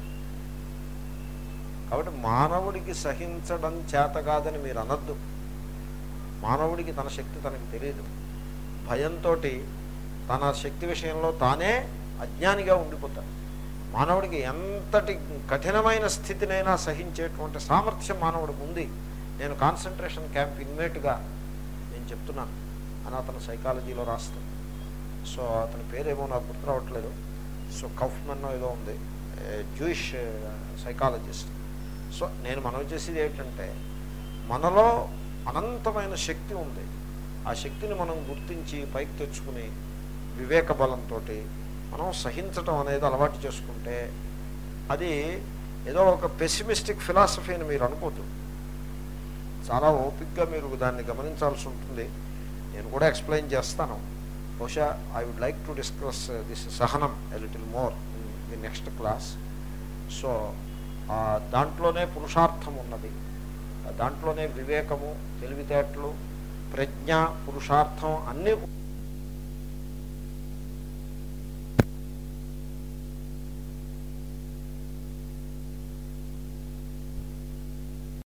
కాబట్టి మానవుడికి సహించడం చేత కాదని మీరు అనద్దు మానవుడికి తన శక్తి తనకు తెలియదు భయంతో తన శక్తి విషయంలో తానే అజ్ఞానిగా ఉండిపోతాడు మానవుడికి ఎంతటి కఠినమైన స్థితినైనా సహించేటువంటి సామర్థ్యం మానవుడికి ఉంది నేను కాన్సన్ట్రేషన్ క్యాంప్ ఇన్మేట్గా నేను చెప్తున్నాను అని అతను సైకాలజీలో రాస్తాడు సో అతని పేరేమో నాకు గుర్తు రావట్లేదు సో కఫ్మన్ ఏదో ఉంది జూయిష్ సైకాలజిస్ట్ సో నేను మనవి చేసేది ఏంటంటే మనలో అనంతమైన శక్తి ఉంది ఆ శక్తిని మనం గుర్తించి పైకి తెచ్చుకుని వివేక బలంతో మనం సహించటం అనేది అలవాటు చేసుకుంటే అది ఏదో ఒక పెసిమిస్టిక్ ఫిలాసఫీ అని మీరు అనుకోద్దు చాలా ఓపిక్గా మీరు దాన్ని గమనించాల్సి ఉంటుంది నేను కూడా ఎక్స్ప్లెయిన్ చేస్తాను బహుశా I would like to discuss this సహనం a little more in the next class so దాంట్లోనే పురుషార్థం ఉన్నది దాంట్లోనే వివేకము తెలివితేటలు ప్రజ్ఞ పురుషార్థం అన్నీ